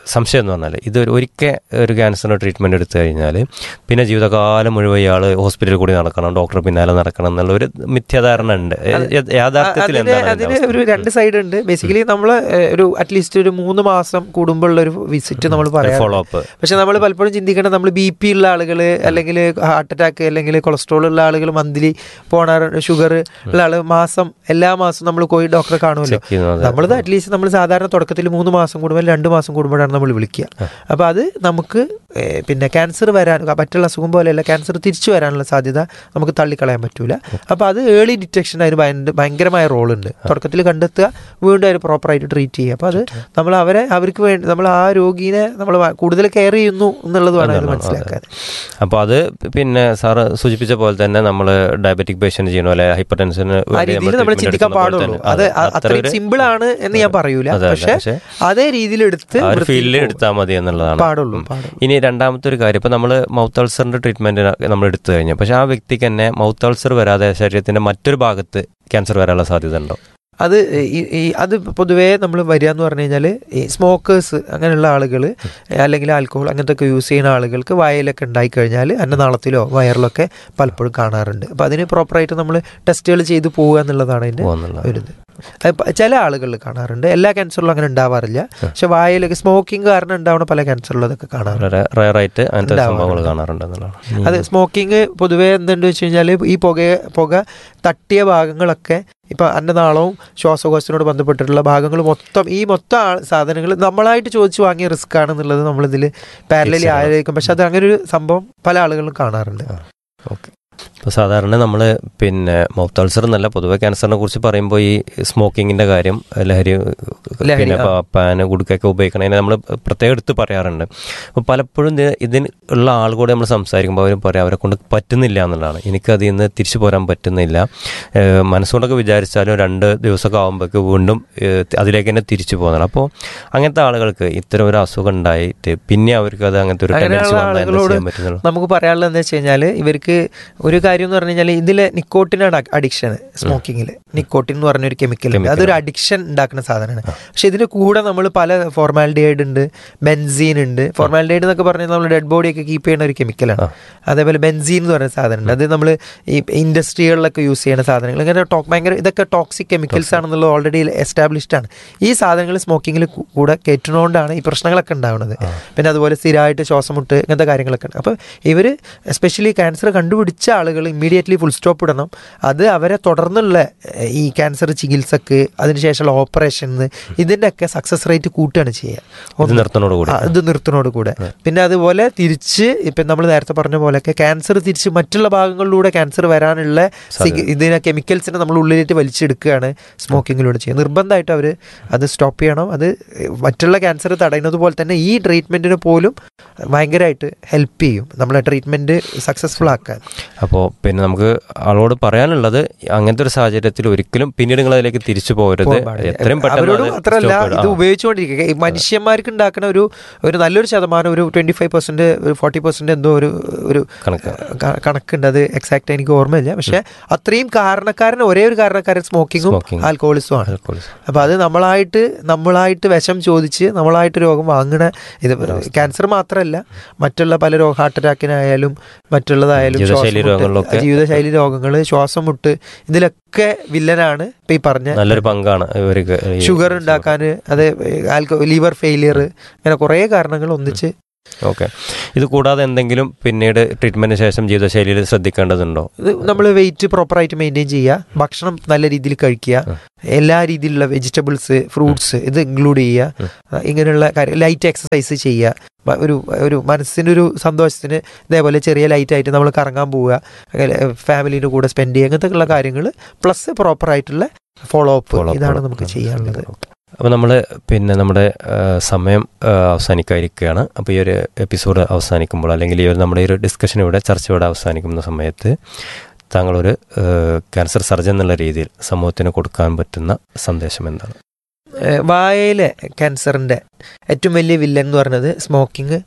സംശയം എന്ന് പറഞ്ഞാൽ ഇത് ഒരിക്കൽ ഒരു ക്യാൻസറിന് ട്രീറ്റ്മെൻറ്റ് എടുത്തു കഴിഞ്ഞാൽ പിന്നെ ജീവിതകാലം മുഴുവൻ ഇയാൾ ഹോസ്പിറ്റലിൽ കൂടി നടക്കണം ഡോക്ടറെ പിന്നാലെ നടക്കണം എന്നുള്ള ഒരു മിഥ്യാധാരണ ഉണ്ട് യ- യാഥാർത്ഥ്യത്തിൽ
അതിന്
എന്താണ്
അതിന്
അതിന്റെ
ഒരു
അവസ്ഥ?
രണ്ട് സൈഡ് ഉണ്ട് ബേസിക്കലി നമ്മൾ ഒരു അറ്റ്ലീസ്റ്റ് ഒരു മൂന്ന് മാസം കൂടുമ്പോഴുള്ള ഒരു വിസിറ്റ് നമ്മൾ പറയാം
ഫോളോ അപ്പ്
പക്ഷെ നമ്മൾ പലപ്പോഴും ചിന്തിക്കണം നമ്മൾ ബി പി ഉള്ള ആളുകൾ അല്ലെങ്കിൽ ഹാർട്ട് അറ്റാക്ക് അല്ലെങ്കിൽ കൊളസ്ട്രോൾ ഉള്ള ആളുകൾ മന്ത്ലി പോണ ഷുഗർ ഉള്ള ആള് മാസം എല്ലാ മാസവും നമ്മൾ പോയി ഡോക്ടറെ കാണുമല്ലോ
ചെക്ക് ചെയ്യുന്നത്
നമ്മളത് അറ്റ്ലീസ്റ്റ് നമ്മൾ സാധാരണ തുടക്കത്തിൽ മൂന്ന് മാസം കൂടുമ്പോൾ രണ്ട് മാസം കൂടുമ്പോഴാണ് നമ്മൾ വിളിക്കുക അപ്പോൾ അത് നമുക്ക് ഏഹ്, പിന്നെ ക്യാൻസർ വരാൻ മറ്റുള്ള അസുഖം പോലെയല്ല ക്യാൻസർ തിരിച്ചു വരാനുള്ള സാധ്യത നമുക്ക് തള്ളിക്കളയാൻ പറ്റൂല അപ്പോൾ അത് ഏർലി ഡിറ്റക്ഷൻ അതിന് ഭയങ്കര- ഭയങ്കരമായ റോളുണ്ട് തുടക്കത്തിൽ കണ്ടെത്തുക വീണ്ടും അതിന് പ്രോപ്പറായിട്ട് ട്രീറ്റ് ചെയ്യുക അപ്പോൾ അത് നമ്മൾ അവരെ അവർക്ക് വേണ്ടി നമ്മൾ ആ രോഗീനെ നമ്മൾ കൂടുതൽ കെയർ ചെയ്യുന്നു എന്നുള്ളത് വേണം അത് മനസ്സിലാക്കാൻ
അപ്പോൾ അത് പിന്നെ സാറ് സൂചിപ്പിച്ച പോലെ തന്നെ നമ്മൾ ഡയബറ്റിക് പേഷ്യന്റ് ചെയ്യണോ അല്ലെ ഹൈപ്പർ ടെൻഷന്
ആ രീതിയിൽ നമ്മൾ ചിന്തിക്കാൻ പാടുള്ളൂ അത് അ- അത്രയും സിമ്പിൾ ആണ് എന്ന് ഞാൻ പറയൂല
അതെ, അതെ,
പക്ഷെ
പക്ഷേ
അതേ രീതിയിൽ എടുത്ത്
ആ ഒരു
വൃത്തിയിൽ
ഫീൽഡിൽ
പോകും.
എടുത്താൽ മതി എന്നുള്ളതാണ്
പാടുള്ളൂ
ഉം.
പാടുള്ളൂ
ഇനി രണ്ടാമത്തെ ഒരു കാര്യം ഇപ്പൊ നമ്മൾ മൗത്ത് അൾസറിന്റെ ട്രീറ്റ്മെന്റ് നമ്മൾ എടുത്തു കഴിഞ്ഞു പക്ഷെ ആ വ്യക്തിക്ക് തന്നെ മൗത്ത് അൾസർ വരാതെ ശരീരത്തിന്റെ മറ്റൊരു ഭാഗത്ത് ക്യാൻസർ വരാനുള്ള സാധ്യത ഉണ്ടോ
അത് ഈ- ഈ അത് പൊതുവേ നമ്മൾ വരിക എന്ന് പറഞ്ഞു കഴിഞ്ഞാൽ ഈ സ്മോക്കേഴ്സ് അങ്ങനെയുള്ള ആളുകൾ അല്ലെങ്കിൽ ആൽക്കഹോൾ അങ്ങനത്തെ ഒക്കെ യൂസ് ചെയ്യുന്ന ആളുകൾക്ക് വായലൊക്കെ ഉണ്ടായിക്കഴിഞ്ഞാൽ അന്നനാളത്തിലോ വയറിലൊക്കെ പലപ്പോഴും കാണാറുണ്ട് അപ്പോൾ അതിന് പ്രോപ്പറായിട്ട് നമ്മൾ ടെസ്റ്റുകൾ ചെയ്ത് പോവുക എന്നുള്ളതാണ് അതിൻ്റെ
പോകുന്നുള്ള
ഒരു ഇത് അത് പ- ചില ആളുകളിൽ കാണാറുണ്ട് എല്ലാ ക്യാൻസറിലും അങ്ങനെ ഉണ്ടാവാറില്ല പക്ഷെ വായലൊക്കെ സ്മോക്കിംഗ് കാരണം ഉണ്ടാവുന്ന പല ക്യാൻസറിലും അതൊക്കെ കാണാറുണ്ട്
വളരെ റയറായിട്ട് അങ്ങനത്തെ
ഉണ്ടാവാറുണ്ട്.
സംഭവങ്ങൾ കാണാറുണ്ട് എന്നുള്ളതാണ്
അത് സ്മോക്കിംഗ് പൊതുവേ എന്തുണ്ട് വെച്ച് കഴിഞ്ഞാൽ ഈ പുക പുക തട്ടിയ ഭാഗങ്ങളൊക്കെ ഇപ്പം അന്നനാളവും ശ്വാസകോശത്തിനോട് ബന്ധപ്പെട്ടിട്ടുള്ള ഭാഗങ്ങൾ മൊത്തം ഈ മൊത്തം സാധനങ്ങൾ നമ്മളായിട്ട് ചോദിച്ചു വാങ്ങിയ റിസ്ക് ആണെന്നുള്ളത് നമ്മളിതിൽ പാരലലി
Fix ആണ്.
ആയിരിക്കും പക്ഷെ അത് അങ്ങനെ ഒരു സംഭവം പല ആളുകളും കാണാറുണ്ട്
ഓക്കെ ഇപ്പോൾ സാധാരണ നമ്മൾ പിന്നെ മൗത്ത് അൾസർ എന്നല്ല പൊതുവെ ക്യാൻസറിനെ കുറിച്ച് പറയുമ്പോൾ ഈ സ്മോക്കിങ്ങിന്റെ കാര്യം ലഹരി
ലഹരി,
പിന്നെ
ആ.
പാന് ഗുഡ്ക്കൊക്കെ ഉപയോഗിക്കണതിനെ നമ്മൾ പ്രത്യേകം എടുത്ത് പറയാറുണ്ട് അപ്പോൾ പലപ്പോഴും ഇത് ഇതിന് ഉള്ള ആളുകൂടെ നമ്മൾ സംസാരിക്കുമ്പോൾ അവരും പറയാം അവരെ കൊണ്ട് പറ്റുന്നില്ല എന്നുള്ളതാണ് എനിക്ക് അതിൽ നിന്ന് തിരിച്ചു പോരാൻ പറ്റുന്നില്ല ഏഹ് മനസ്സുകൊണ്ടൊക്കെ വിചാരിച്ചാലും രണ്ട് ദിവസമൊക്കെ ആകുമ്പോഴേക്ക് വീണ്ടും ഏഹ് അതിലേക്ക് തന്നെ തിരിച്ചു പോകുന്നതാണ് അപ്പോൾ അങ്ങനത്തെ ആളുകൾക്ക് ഇത്തരം ഒരു അസുഖം ഉണ്ടായിട്ട് പിന്നെ അവർക്ക് അത് അങ്ങനത്തെ ഒരു ടെൻഡൻസി
അങ്ങനെയുള്ള
വന്നാൽ എന്താ
ആളുകളോട്
ചെയ്യാൻ പറ്റുന്നുള്ളൂ
നമുക്ക് പറയാനുള്ളത് എന്താ വെച്ച് കഴിഞ്ഞാൽ ഇവർക്ക് ഒരു കാര്യം എന്ന് പറഞ്ഞു കഴിഞ്ഞാൽ ഇതിലെ നിക്കോട്ടിനാണ് അഡിക്ഷൻ സ്മോക്കിങ്ങിൽ നിക്കോട്ടിൻ എന്ന് പറഞ്ഞൊരു കെമിക്കൽ ഉണ്ട്
Chemical.
അതൊരു അഡിക്ഷൻ ഉണ്ടാക്കുന്ന സാധനമാണ് പക്ഷെ ഇതിന് കൂടെ നമ്മൾ പല ഫോർമാലിഡൈഡ് ഉണ്ട് ബെൻസീൻ ഉണ്ട് ഫോർമാലിഡൈഡ് എന്നൊക്കെ പറഞ്ഞാൽ നമ്മൾ ഡെഡ് ബോഡി ഒക്കെ കീപ്പ് ചെയ്യുന്ന ഒരു കെമിക്കലാണ് അതേപോലെ ബെൻസീൻ എന്ന് പറയുന്ന സാധനമുണ്ട് അത് നമ്മൾ ഈ ഇൻഡസ്ട്രികളിലൊക്കെ യൂസ് ചെയ്യുന്ന സാധനങ്ങൾ ഇങ്ങനെ ടോ- ഭയങ്കര ഇതൊക്കെ ടോക്സിക് കെമിക്കൽസ് ആണെന്നുള്ളത് ഓൾറെഡി എസ്റ്റാബ്ലിഷ്ഡ് ആണ് ഈ സാധനങ്ങൾ സ്മോക്കിങ്ങിൽ കൂടെ കയറ്റുന്നതുകൊണ്ടാണ് ഈ പ്രശ്നങ്ങളൊക്കെ ഉണ്ടാവുന്നത് പിന്നെ അതുപോലെ സ്ഥിരമായിട്ട് ശ്വാസമുട്ട് ഇങ്ങനത്തെ കാര്യങ്ങളൊക്കെ ഉണ്ട് അപ്പോൾ ഇവർ എസ്പെഷ്യലി ക്യാൻസർ കണ്ടുപിടിച്ച ആളുകൾ ഇമ്മീഡിയറ്റ്ലി ഫുൾ സ്റ്റോപ്പ് ഇടണം അത് അവരെ തുടർന്നുള്ള ഏഹ്, ഈ ക്യാൻസർ ചികിത്സക്ക് അതിനുശേഷമുള്ള ഓപ്പറേഷന് ഇതിൻ്റെ ഒക്കെ സക്സസ് റേറ്റ് കൂട്ടുകയാണ് ചെയ്യുക
ഇത്
ഒന്ന്
നിർത്തുന്നതോട് കൂടി
ആ, ഇത് നിർത്തുന്നതോട് കൂടെ പിന്നെ അതുപോലെ തിരിച്ച് ഇപ്പം നമ്മൾ നേരത്തെ പറഞ്ഞ പോലെയൊക്കെ ക്യാൻസർ തിരിച്ച് മറ്റുള്ള ഭാഗങ്ങളിലൂടെ ക്യാൻസർ വരാനുള്ള സിഗ- ഇതിനെ കെമിക്കൽസിനെ നമ്മൾ ഉള്ളിലേക്ക് വലിച്ചെടുക്കുകയാണ് സ്മോക്കിങ്ങിലൂടെ ചെയ്യുക നിർബന്ധമായിട്ട് അവർ അത് സ്റ്റോപ്പ് ചെയ്യണം അത് മറ്റുള്ള ക്യാൻസർ തടയുന്നത് പോലെ തന്നെ ഈ ട്രീറ്റ്മെൻറ്റിന് പോലും ഭയങ്കരമായിട്ട് ഹെൽപ്പ് ചെയ്യും നമ്മളെ ട്രീറ്റ്മെൻറ്റ് സക്സസ്ഫുൾ ആക്കാൻ
അപ്പോൾ പിന്നെ നമുക്ക് ആളോട് പറയാനുള്ളത് അങ്ങനത്തെ ഒരു സാഹചര്യത്തിൽ ഒരിക്കലും പിന്നീട് നിങ്ങൾ അതിലേക്ക് തിരിച്ചു പോകരുത്
പോകാൻ പാടില്ല.
എത്രയും പെട്ടെന്ന്
അവരോടും
അത്
അത്രല്ല
stop ചെയ്യണം.
ഇത്
ആ.
ഉപയോഗിച്ചുകൊണ്ടിരിക്കുക ഈ മനുഷ്യന്മാർക്ക് ഉണ്ടാക്കുന്ന ഒരു ഒരു നല്ലൊരു ശതമാനം ഒരു ട്വന്റി ഫൈവ് പെർസെന്റ് ഒരു ഫോർട്ടി പെർസെന്റ് എന്തോ ഒരു ഒരു
കണക്ക്
ക- കണക്കുണ്ട് അത് എക്സാക്ട് എനിക്ക് ഓർമ്മയില്ല പക്ഷെ അത്രയും കാരണക്കാരൻ ഒരേ ഒരു കാരണക്കാരൻ സ്മോക്കിങ്ങും
Smoking.
ആൽക്കഹോളിസും ആണ്
Alcoholism.
അപ്പൊ അത് നമ്മളായിട്ട് നമ്മളായിട്ട് വിഷം ചോദിച്ച് നമ്മളായിട്ട് രോഗം വാങ്ങണ ഇത് ക്യാൻസർ മാത്രമല്ല മറ്റുള്ള പല രോഗ ഹാർട്ട് അറ്റാക്കിനായാലും മറ്റുള്ളതായാലും
ജീവിതശൈലി
ശ്വാസം മുട്ട്,
രോഗങ്ങളിലൊക്കെ.
ജീവിതശൈലി രോഗങ്ങൾ ശ്വാസം മുട്ട് ഇതിലൊക്കെ വില്ലനാണ് ഇപ്പൊ ഈ പറഞ്ഞ
നല്ലൊരു പങ്കാണ് ഇവർക്ക് ഈ
ഷുഗർ ഉണ്ടാക്കാൻ അത് ആൽക്കോ ലിവർ ഫെയിലിയർ അങ്ങനെ കുറേ കാരണങ്ങൾ ഒന്നിച്ച്
ഓക്കെ ഇത് കൂടാതെ എന്തെങ്കിലും പിന്നീട് ട്രീറ്റ്മെന്റിന് ശേഷം ജീവിതശൈലിയിൽ ശ്രദ്ധിക്കേണ്ടതുണ്ടോ
ഇത് നമ്മൾ വെയിറ്റ് പ്രോപ്പറായിട്ട് മെയിൻറ്റെയിൻ ചെയ്യുക ഭക്ഷണം നല്ല രീതിയിൽ കഴിക്കുക എല്ലാ രീതിയിലുള്ള വെജിറ്റബിൾസ് ഫ്രൂട്ട്സ് ഇത് ഇൻക്ലൂഡ് ചെയ്യുക ഇങ്ങനെയുള്ള കാര്യം ലൈറ്റ് എക്സസൈസ് ചെയ്യുക മ- ഒരു ഒരു മനസ്സിനൊരു സന്തോഷത്തിന് ഇതേപോലെ ചെറിയ ലൈറ്റായിട്ട് നമ്മൾ കറങ്ങാൻ പോവുക ഫാമിലിൻ്റെ കൂടെ സ്പെൻഡ് ചെയ്യുക അങ്ങനത്തെ ഉള്ള കാര്യങ്ങൾ പ്ലസ് പ്രോപ്പറായിട്ടുള്ള ഫോളോ അപ്പ്
Follow up
ഇതാണ്
follow up.
നമുക്ക് ചെയ്യാനുള്ളത്
അപ്പോൾ നമ്മൾ പിന്നെ നമ്മുടെ ആ, സമയം ആ, അവസാനിക്കാതിരിക്കുകയാണ് അപ്പോൾ ഈ ഒരു എപ്പിസോഡ് അവസാനിക്കുമ്പോൾ അല്ലെങ്കിൽ ഈ ഒരു നമ്മുടെ ഈ ഒരു ഡിസ്കഷൻ ഇവിടെ ചർച്ച ഇവിടെ അവസാനിക്കുന്ന സമയത്ത് താങ്കളൊരു ആ, ക്യാൻസർ സർജൻ എന്നുള്ള രീതിയിൽ സമൂഹത്തിന് കൊടുക്കാൻ പറ്റുന്ന സന്ദേശം എന്താണ്
ഏഹ് വായയിലെ ക്യാൻസറിൻ്റെ ഏറ്റവും വലിയ വില്ലൻ എന്ന് പറയുന്നത് സ്മോക്കിംഗ്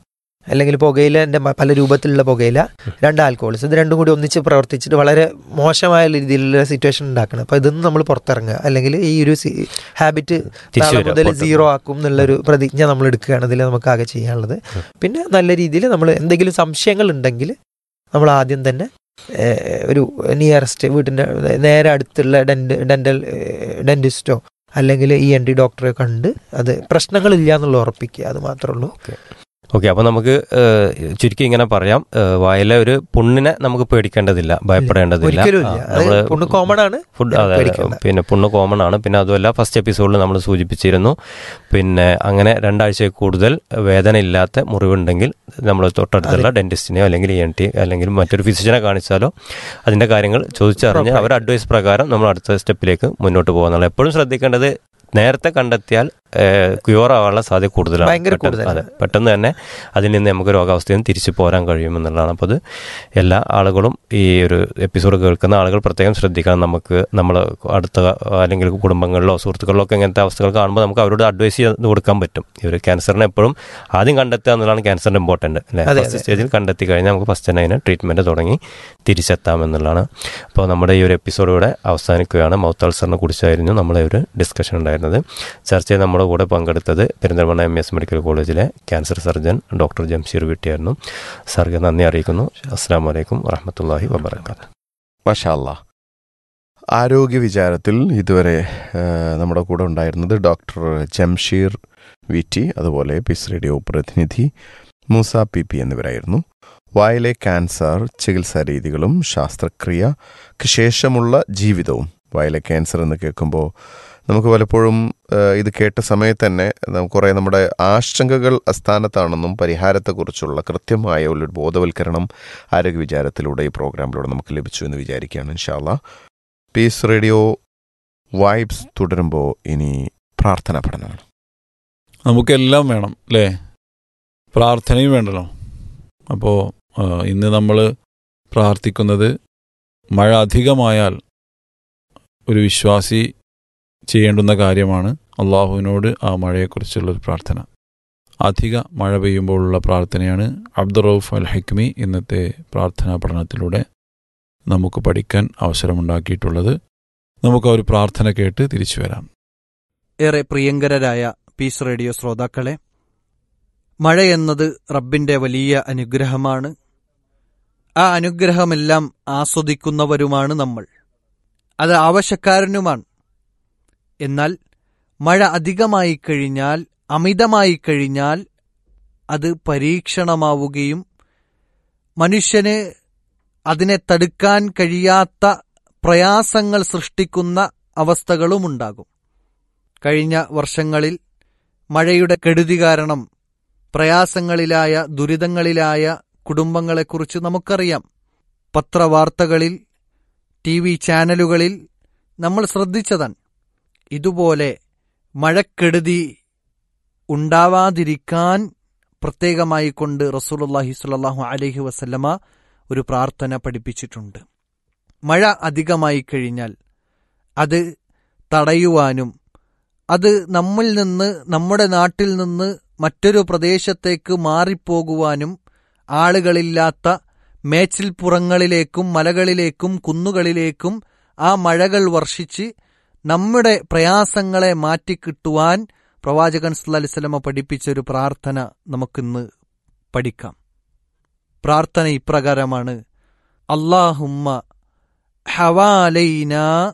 അല്ലെങ്കിൽ പുകയിലൻ്റെ പല രൂപത്തിലുള്ള പുകയില രണ്ട് ആൽക്കഹോൾസ് ഇത് രണ്ടും കൂടി ഒന്നിച്ച് പ്രവർത്തിച്ചിട്ട് വളരെ മോശമായ രീതിയിലുള്ള സിറ്റുവേഷൻ ഉണ്ടാക്കണം അപ്പോൾ ഇതൊന്നും നമ്മൾ പുറത്തിറങ്ങുക അല്ലെങ്കിൽ ഈ ഒരു ഹാബിറ്റ്
തിരിച്ചു
നാളെ
വരിക,
മുതൽ
പുറത്ത്
സീറോ ആക്കും എന്നുള്ളൊരു പ്രതിജ്ഞ നമ്മൾ എടുക്കുകയാണ് ഇതിൽ നമുക്ക് ആകെ ചെയ്യാനുള്ളത് പിന്നെ നല്ല രീതിയിൽ നമ്മൾ എന്തെങ്കിലും സംശയങ്ങൾ ഉണ്ടെങ്കിൽ നമ്മൾ ആദ്യം തന്നെ ഏഹ്, ഒരു നിയറസ്റ്റ് വീട്ടിൻ്റെ നേരെ അടുത്തുള്ള ഡെന്റ് ഡെന്റൽ ഡെന്റിസ്റ്റോ അല്ലെങ്കിൽ ഇ എൻ ഡി ഡോക്ടറെ കണ്ട് അത് പ്രശ്നങ്ങളില്ല എന്നുള്ള ഉറപ്പിക്കുക അത് മാത്രമേ ഉള്ളൂ
ഓക്കെ അപ്പോൾ നമുക്ക് ഏഹ്, ചുരുക്കി ഇങ്ങനെ പറയാം ഏഹ്, വായിലെ ഒരു പുണ്ണിനെ നമുക്ക് പേടിക്കേണ്ടതില്ല ഭയപ്പെടേണ്ടതില്ല
ഒരിക്കലും
ആ,
ഇല്ല അത്
നമ്മള്
പുണ്ണ് കോമൺ ആണ്
ഫുഡ് അതെ അതെ.
പേടിക്കണ്ട.
പിന്നെ പുണ്ണ് കോമൺ ആണ് പിന്നെ അതുമല്ല ഫസ്റ്റ് എപ്പിസോഡിൽ നമ്മൾ സൂചിപ്പിച്ചിരുന്നു പിന്നെ അങ്ങനെ രണ്ടാഴ്ചയിൽ കൂടുതൽ വേദന ഇല്ലാത്ത മുറിവുണ്ടെങ്കിൽ നമ്മൾ തൊട്ടടുത്തുള്ള ഡെന്റിസ്റ്റിനെയോ അല്ലെങ്കിൽ ഇ എൻ ടി അല്ലെങ്കിൽ മറ്റൊരു ഫിസിഷ്യനെ കാണിച്ചാലോ അതിന്റെ കാര്യങ്ങൾ ചോദിച്ചറിഞ്ഞ് അവർ അഡ്വൈസ് പ്രകാരം നമ്മൾ അടുത്ത സ്റ്റെപ്പിലേക്ക് മുന്നോട്ട് പോകുന്നുള്ളൂ എപ്പോഴും ശ്രദ്ധിക്കേണ്ടത് നേരത്തെ കണ്ടെത്തിയാൽ ക്യൂർ ആവാനുള്ള സാധ്യത കൂടുതലാണ്
ഭയങ്കര
പെട്ടെന്ന്-
കൂടുതലാണ്.
അതെ പെട്ടെന്ന് തന്നെ അതിൽ നിന്ന് നമുക്ക് രോഗാവസ്ഥയിൽ നിന്ന് തിരിച്ചു പോരാൻ കഴിയുമെന്നുള്ളതാണ് അപ്പോൾ അത് എല്ലാ ആളുകളും ഈ ഒരു എപ്പിസോഡ് കേൾക്കുന്ന ആളുകൾ പ്രത്യേകം ശ്രദ്ധിക്കണം നമുക്ക് നമ്മൾ അടുത്ത അല്ലെങ്കിൽ കുടുംബങ്ങളിലോ സുഹൃത്തുക്കളിലോ ഒക്കെ ഇങ്ങനത്തെ അവസ്ഥകൾ കാണുമ്പോൾ നമുക്ക് അവരോട് അഡ്വൈസ് ചെയ്ത് കൊടുക്കാൻ പറ്റും ഈ ഒരു ക്യാൻസറിനെ എപ്പോഴും ആദ്യം കണ്ടെത്തുക എന്നുള്ളതാണ് ക്യാൻസറിന്റെ ഇമ്പോർട്ടൻറ്റ് അല്ലേ
അതെ,
ഫസ്റ്റ് സ്റ്റേജിൽ കണ്ടെത്തി കഴിഞ്ഞാൽ നമുക്ക് ഫസ്റ്റ് തന്നെ അതിന് ട്രീറ്റ്മെൻറ്റ് തുടങ്ങി തിരിച്ചെത്താം എന്നുള്ളതാണ് അപ്പോൾ നമ്മുടെ ഈ ഒരു എപ്പിസോഡ് ഇവിടെ അവസാനിക്കുകയാണ് മൗത്ത് അൾസറിനെ കുറിച്ചായിരുന്നു നമ്മുടെ ഒരു ഡിസ്കഷൻ ഉണ്ടായിരുന്നത് ചർച്ചയിൽ നമ്മുടെ കൂടെ പങ്കെടുത്തത് പെരിന്തൽമണ്ണ എം എസ് മെഡിക്കൽ കോളേജിലെ ക്യാൻസർ സർജൻ ഡോക്ടർ ജംഷീർ വീട്ടിയായിരുന്നു സാർക്ക് നന്ദി അറിയിക്കുന്നു അസ്സാം വലൈക്കും വറഹമത്തല്ലാഹി വബർക്കാത്ത്
മഷാല്ല ആരോഗ്യ വിചാരത്തിൽ ഇതുവരെ ആ, നമ്മുടെ കൂടെ ഉണ്ടായിരുന്നത് ഡോക്ടർ ജംഷീർ വി ടി അതുപോലെ പിസ് റേഡിയോ പ്രതിനിധി മൂസ പി പി എന്നിവരായിരുന്നു വായിലെ ക്യാൻസർ ചികിത്സാ രീതികളും ശാസ്ത്രക്രിയക്ക് ശേഷമുള്ള ജീവിതവും വായിലെ ക്യാൻസർ എന്ന് കേൾക്കുമ്പോൾ നമുക്ക് പലപ്പോഴും ആ, ഇത് കേട്ട സമയത്ത് തന്നെ നമുക്ക് കുറേ നമ്മുടെ ആശങ്കകൾ അസ്ഥാനത്താണെന്നും പരിഹാരത്തെക്കുറിച്ചുള്ള കൃത്യമായ ഒരു ബോധവൽക്കരണം ആരോഗ്യ വിചാരത്തിലൂടെ ഈ പ്രോഗ്രാമിലൂടെ നമുക്ക് ലഭിച്ചു എന്ന് വിചാരിക്കുകയാണ് ഇൻഷാല്ല പീസ് റേഡിയോ വൈബ്സ് തുടരുമ്പോൾ ഇനി പ്രാർത്ഥനാ പഠനമാണ്
നമുക്കെല്ലാം വേണം അല്ലേ പ്രാർത്ഥനയും വേണ്ടല്ലോ അപ്പോൾ ഇന്ന് നമ്മൾ പ്രാർത്ഥിക്കുന്നത് മഴ അധികമായാൽ ഒരു വിശ്വാസി ചെയ്യേണ്ടുന്ന കാര്യമാണ് അള്ളാഹുവിനോട് ആ മഴയെക്കുറിച്ചുള്ളൊരു പ്രാർത്ഥന അധിക മഴ പെയ്യുമ്പോഴുള്ള പ്രാർത്ഥനയാണ് അബ്ദുറൌഫ് അൽ ഹക്മി ഇന്നത്തെ പ്രാർത്ഥനാ പഠനത്തിലൂടെ നമുക്ക് പഠിക്കാൻ അവസരമുണ്ടാക്കിയിട്ടുള്ളത് നമുക്ക് ആ ഒരു പ്രാർത്ഥന കേട്ട് തിരിച്ചു വരാം
ഏറെ പ്രിയങ്കരരായ പീസ് റേഡിയോ ശ്രോതാക്കളെ മഴയെന്നത് റബ്ബിന്റെ വലിയ അനുഗ്രഹമാണ് ആ അനുഗ്രഹമെല്ലാം ആസ്വദിക്കുന്നവരുമാണ് നമ്മൾ അത് ആവശ്യക്കാരനുമാണ് എന്നാൽ മഴ അധികമായി കഴിഞ്ഞാൽ അമിതമായി കഴിഞ്ഞാൽ അത് പരീക്ഷണമാവുകയും മനുഷ്യന് അതിനെ തടുക്കാൻ കഴിയാത്ത പ്രയാസങ്ങൾ സൃഷ്ടിക്കുന്ന അവസ്ഥകളുമുണ്ടാകും കഴിഞ്ഞ വർഷങ്ങളിൽ മഴയുടെ കെടുതി കാരണം പ്രയാസങ്ങളിലായ ദുരിതങ്ങളിലായ കുടുംബങ്ങളെക്കുറിച്ച് നമുക്കറിയാം പത്രവാർത്തകളിൽ ടി വി ചാനലുകളിൽ നമ്മൾ ശ്രദ്ധിച്ചതാണ് ഇതുപോലെ മഴക്കെടുതി ഉണ്ടാവാതിരിക്കാൻ പ്രത്യേകമായി കൊണ്ട് റസൂലുള്ളാഹി സ്വല്ലല്ലാഹു അലൈഹി വസല്ലമ ഒരു പ്രാർത്ഥന പഠിപ്പിച്ചിട്ടുണ്ട് മഴ അധികമായി കഴിഞ്ഞാൽ അത് തടയുവാനും അത് നമ്മിൽ നിന്ന് നമ്മുടെ നാട്ടിൽ നിന്ന് മറ്റൊരു പ്രദേശത്തേക്ക് മാറിപ്പോകുവാനും ആളുകളില്ലാത്ത മേച്ചിൽപ്പുറങ്ങളിലേക്കും മലകളിലേക്കും കുന്നുകളിലേക്കും ആ മഴകൾ വർഷിച്ച് നമ്മുടെ പ്രയാസങ്ങളെ മാറ്റിക്കിട്ടുവാൻ പ്രവാചകൻ സല്ലല്ലാഹു അലൈഹി വസല്ലമ പഠിപ്പിച്ച ഒരു പ്രാർത്ഥന നമുക്കിന്ന് പഠിക്കാം പ്രാർത്ഥന ഇപ്രകാരമാണ് അള്ളാഹുമ്മ ഹവാലൈന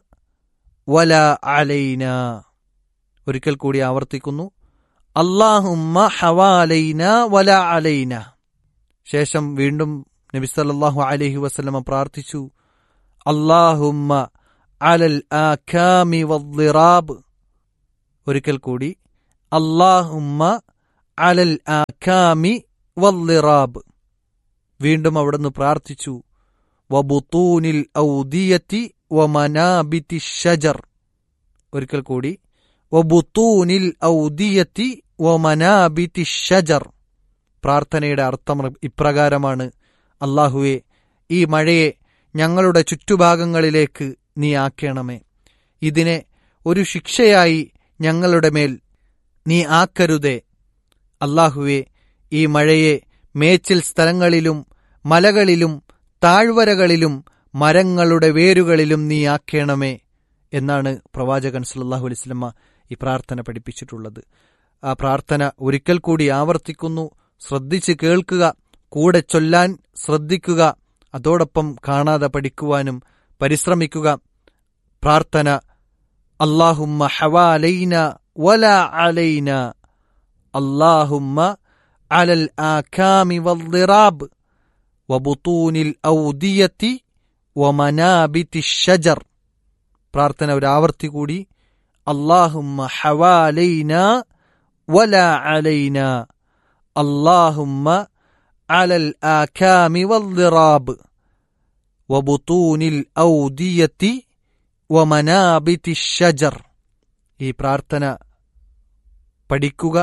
വല അലൈന ഒരിക്കൽ കൂടി ആവർത്തിക്കുന്നു അള്ളാഹുമ്മ ഹവാലൈന വല അലൈന ശേഷം വീണ്ടും നബി സല്ലല്ലാഹു അലൈഹി വസല്ലമ പ്രാർത്ഥിച്ചു അള്ളാഹുമ്മ അലൽ ആഖാമി വദ്ദിറാബ് ഒരിക്കൽ കൂടി അള്ളാഹുമ്മ അലൽ ആഖാമി വദ്ദിറാബ് വീണ്ടും അവിടുന്ന് പ്രാർത്ഥിച്ചു വബുത്തൂനിൽ ഔദിയത്തി വമനാബിത്തി ഷജർ ഒരിക്കൽ കൂടി വബുത്തൂനിൽ ഔദിയത്തി വമനാബിത്തി ഷജർ പ്രാർത്ഥനയുടെ അർത്ഥം ഇപ്രകാരമാണ് അള്ളാഹുവെ ഈ മഴയെ ഞങ്ങളുടെ ചുറ്റുഭാഗങ്ങളിലേക്ക് നീ ആക്കണമേ ഇതിനെ ഒരു ശിക്ഷയായി ഞങ്ങളുടെ മേൽ നീ ആക്കരുതേ അള്ളാഹുവെ ഈ മഴയെ മേച്ചിൽ സ്ഥലങ്ങളിലും മലകളിലും താഴ്വരകളിലും മരങ്ങളുടെ വേരുകളിലും നീ ആക്കേണമേ എന്നാണ് പ്രവാചകൻ സല്ലല്ലാഹു അലൈഹി വസല്ലമ ഈ പ്രാർത്ഥന പഠിപ്പിച്ചിട്ടുള്ളത് ആ പ്രാർത്ഥന ഒരിക്കൽ കൂടി ആവർത്തിക്കുന്നു ശ്രദ്ധിച്ച് കേൾക്കുക കൂടെ ചൊല്ലാൻ ശ്രദ്ധിക്കുക അതോടൊപ്പം കാണാതെ പഠിക്കുവാനും പരിശ്രമിക്കുക പ്രാർത്ഥന അള്ളാഹുമ്മ ഹവാലൈന വല അലൈന അള്ളാഹുമ്മ അലൽ ആഖാമി വദ്ദിറാബ് വബുത്തൂനിൽ ഔദിയത്തി വമനാബിത്തി ഷജർ പ്രാർത്ഥന ഒരു ആവർത്തി കൂടി അള്ളാഹുമ്മ ഹവാലൈന വല അലൈന അള്ളാഹുമ്മ അലൽ ആഖാമി വദ്ദിറാബ് വബുത്തൂനിൽ ഔദിയത്തി വമനാബിത്തി ഷജർ ഈ പ്രാർത്ഥന പഠിക്കുക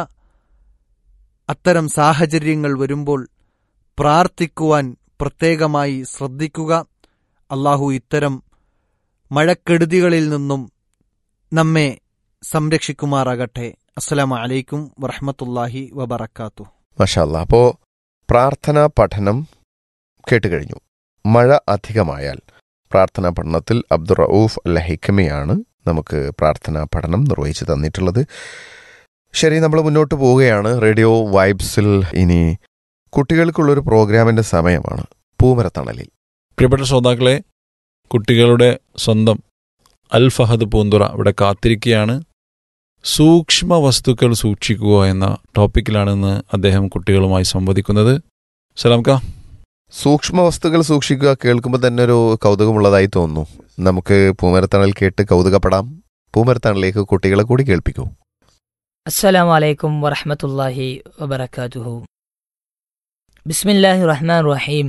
അത്തരം സാഹചര്യങ്ങൾ വരുമ്പോൾ പ്രാർത്ഥിക്കുവാൻ പ്രത്യേകമായി ശ്രദ്ധിക്കുക അള്ളാഹു ഇത്തരം മഴക്കെടുതികളിൽ നിന്നും നമ്മെ സംരക്ഷിക്കുമാറാകട്ടെ അസ്സലാമു അലൈക്കും വറഹ്മത്തുള്ളാഹി വബറക്കാത്തു
മഷാല്ല അപ്പോൾ പ്രാർത്ഥനാ പഠനം കേട്ടുകഴിഞ്ഞു മഴ അധികമായാൽ പ്രാർത്ഥനാ പഠനത്തിൽ അബ്ദുൾ റഊഫ് അൽ ഹിക്കമയാണ് നമുക്ക് പ്രാർത്ഥനാ പഠനം നിർവഹിച്ചു തന്നിട്ടുള്ളത് ശരി നമ്മൾ മുന്നോട്ട് പോവുകയാണ് റേഡിയോ വൈബ്സിൽ ഇനി കുട്ടികൾക്കുള്ളൊരു പ്രോഗ്രാമിന്റെ സമയമാണ് പൂമരത്തണലിൽ
പ്രിയപ്പെട്ട ശ്രോതാക്കളെ കുട്ടികളുടെ സ്വന്തം അൽ ഫഹദ് പൂന്തുറ ഇവിടെ കാത്തിരിക്കുകയാണ് സൂക്ഷ്മ വസ്തുക്കൾ സൂക്ഷിക്കുക എന്ന ടോപ്പിക്കിലാണ് ഇന്ന് അദ്ദേഹം കുട്ടികളുമായി സംവദിക്കുന്നത് സലാംക്ക
സൂക്ഷ്മ വസ്തുക്കൾ സൂക്ഷിക്കുക കേൾക്കുമ്പോൾ തന്നെ ഒരു കൗതുകമുള്ളതായി തോന്നുന്നു നമുക്ക് പൂമരത്തണൽ കേട്ട് കൗതുകപ്പെടാം പൂമരത്തണലിലേക്ക് കുട്ടികളെ കൂടി കേൾപ്പിക്കൂ
അസ്സലാമു അലൈക്കും വറഹ്മത്തുള്ളാഹി വബറകാതുഹു ബിസ്മില്ലാഹി റഹ്മാൻ റഹീം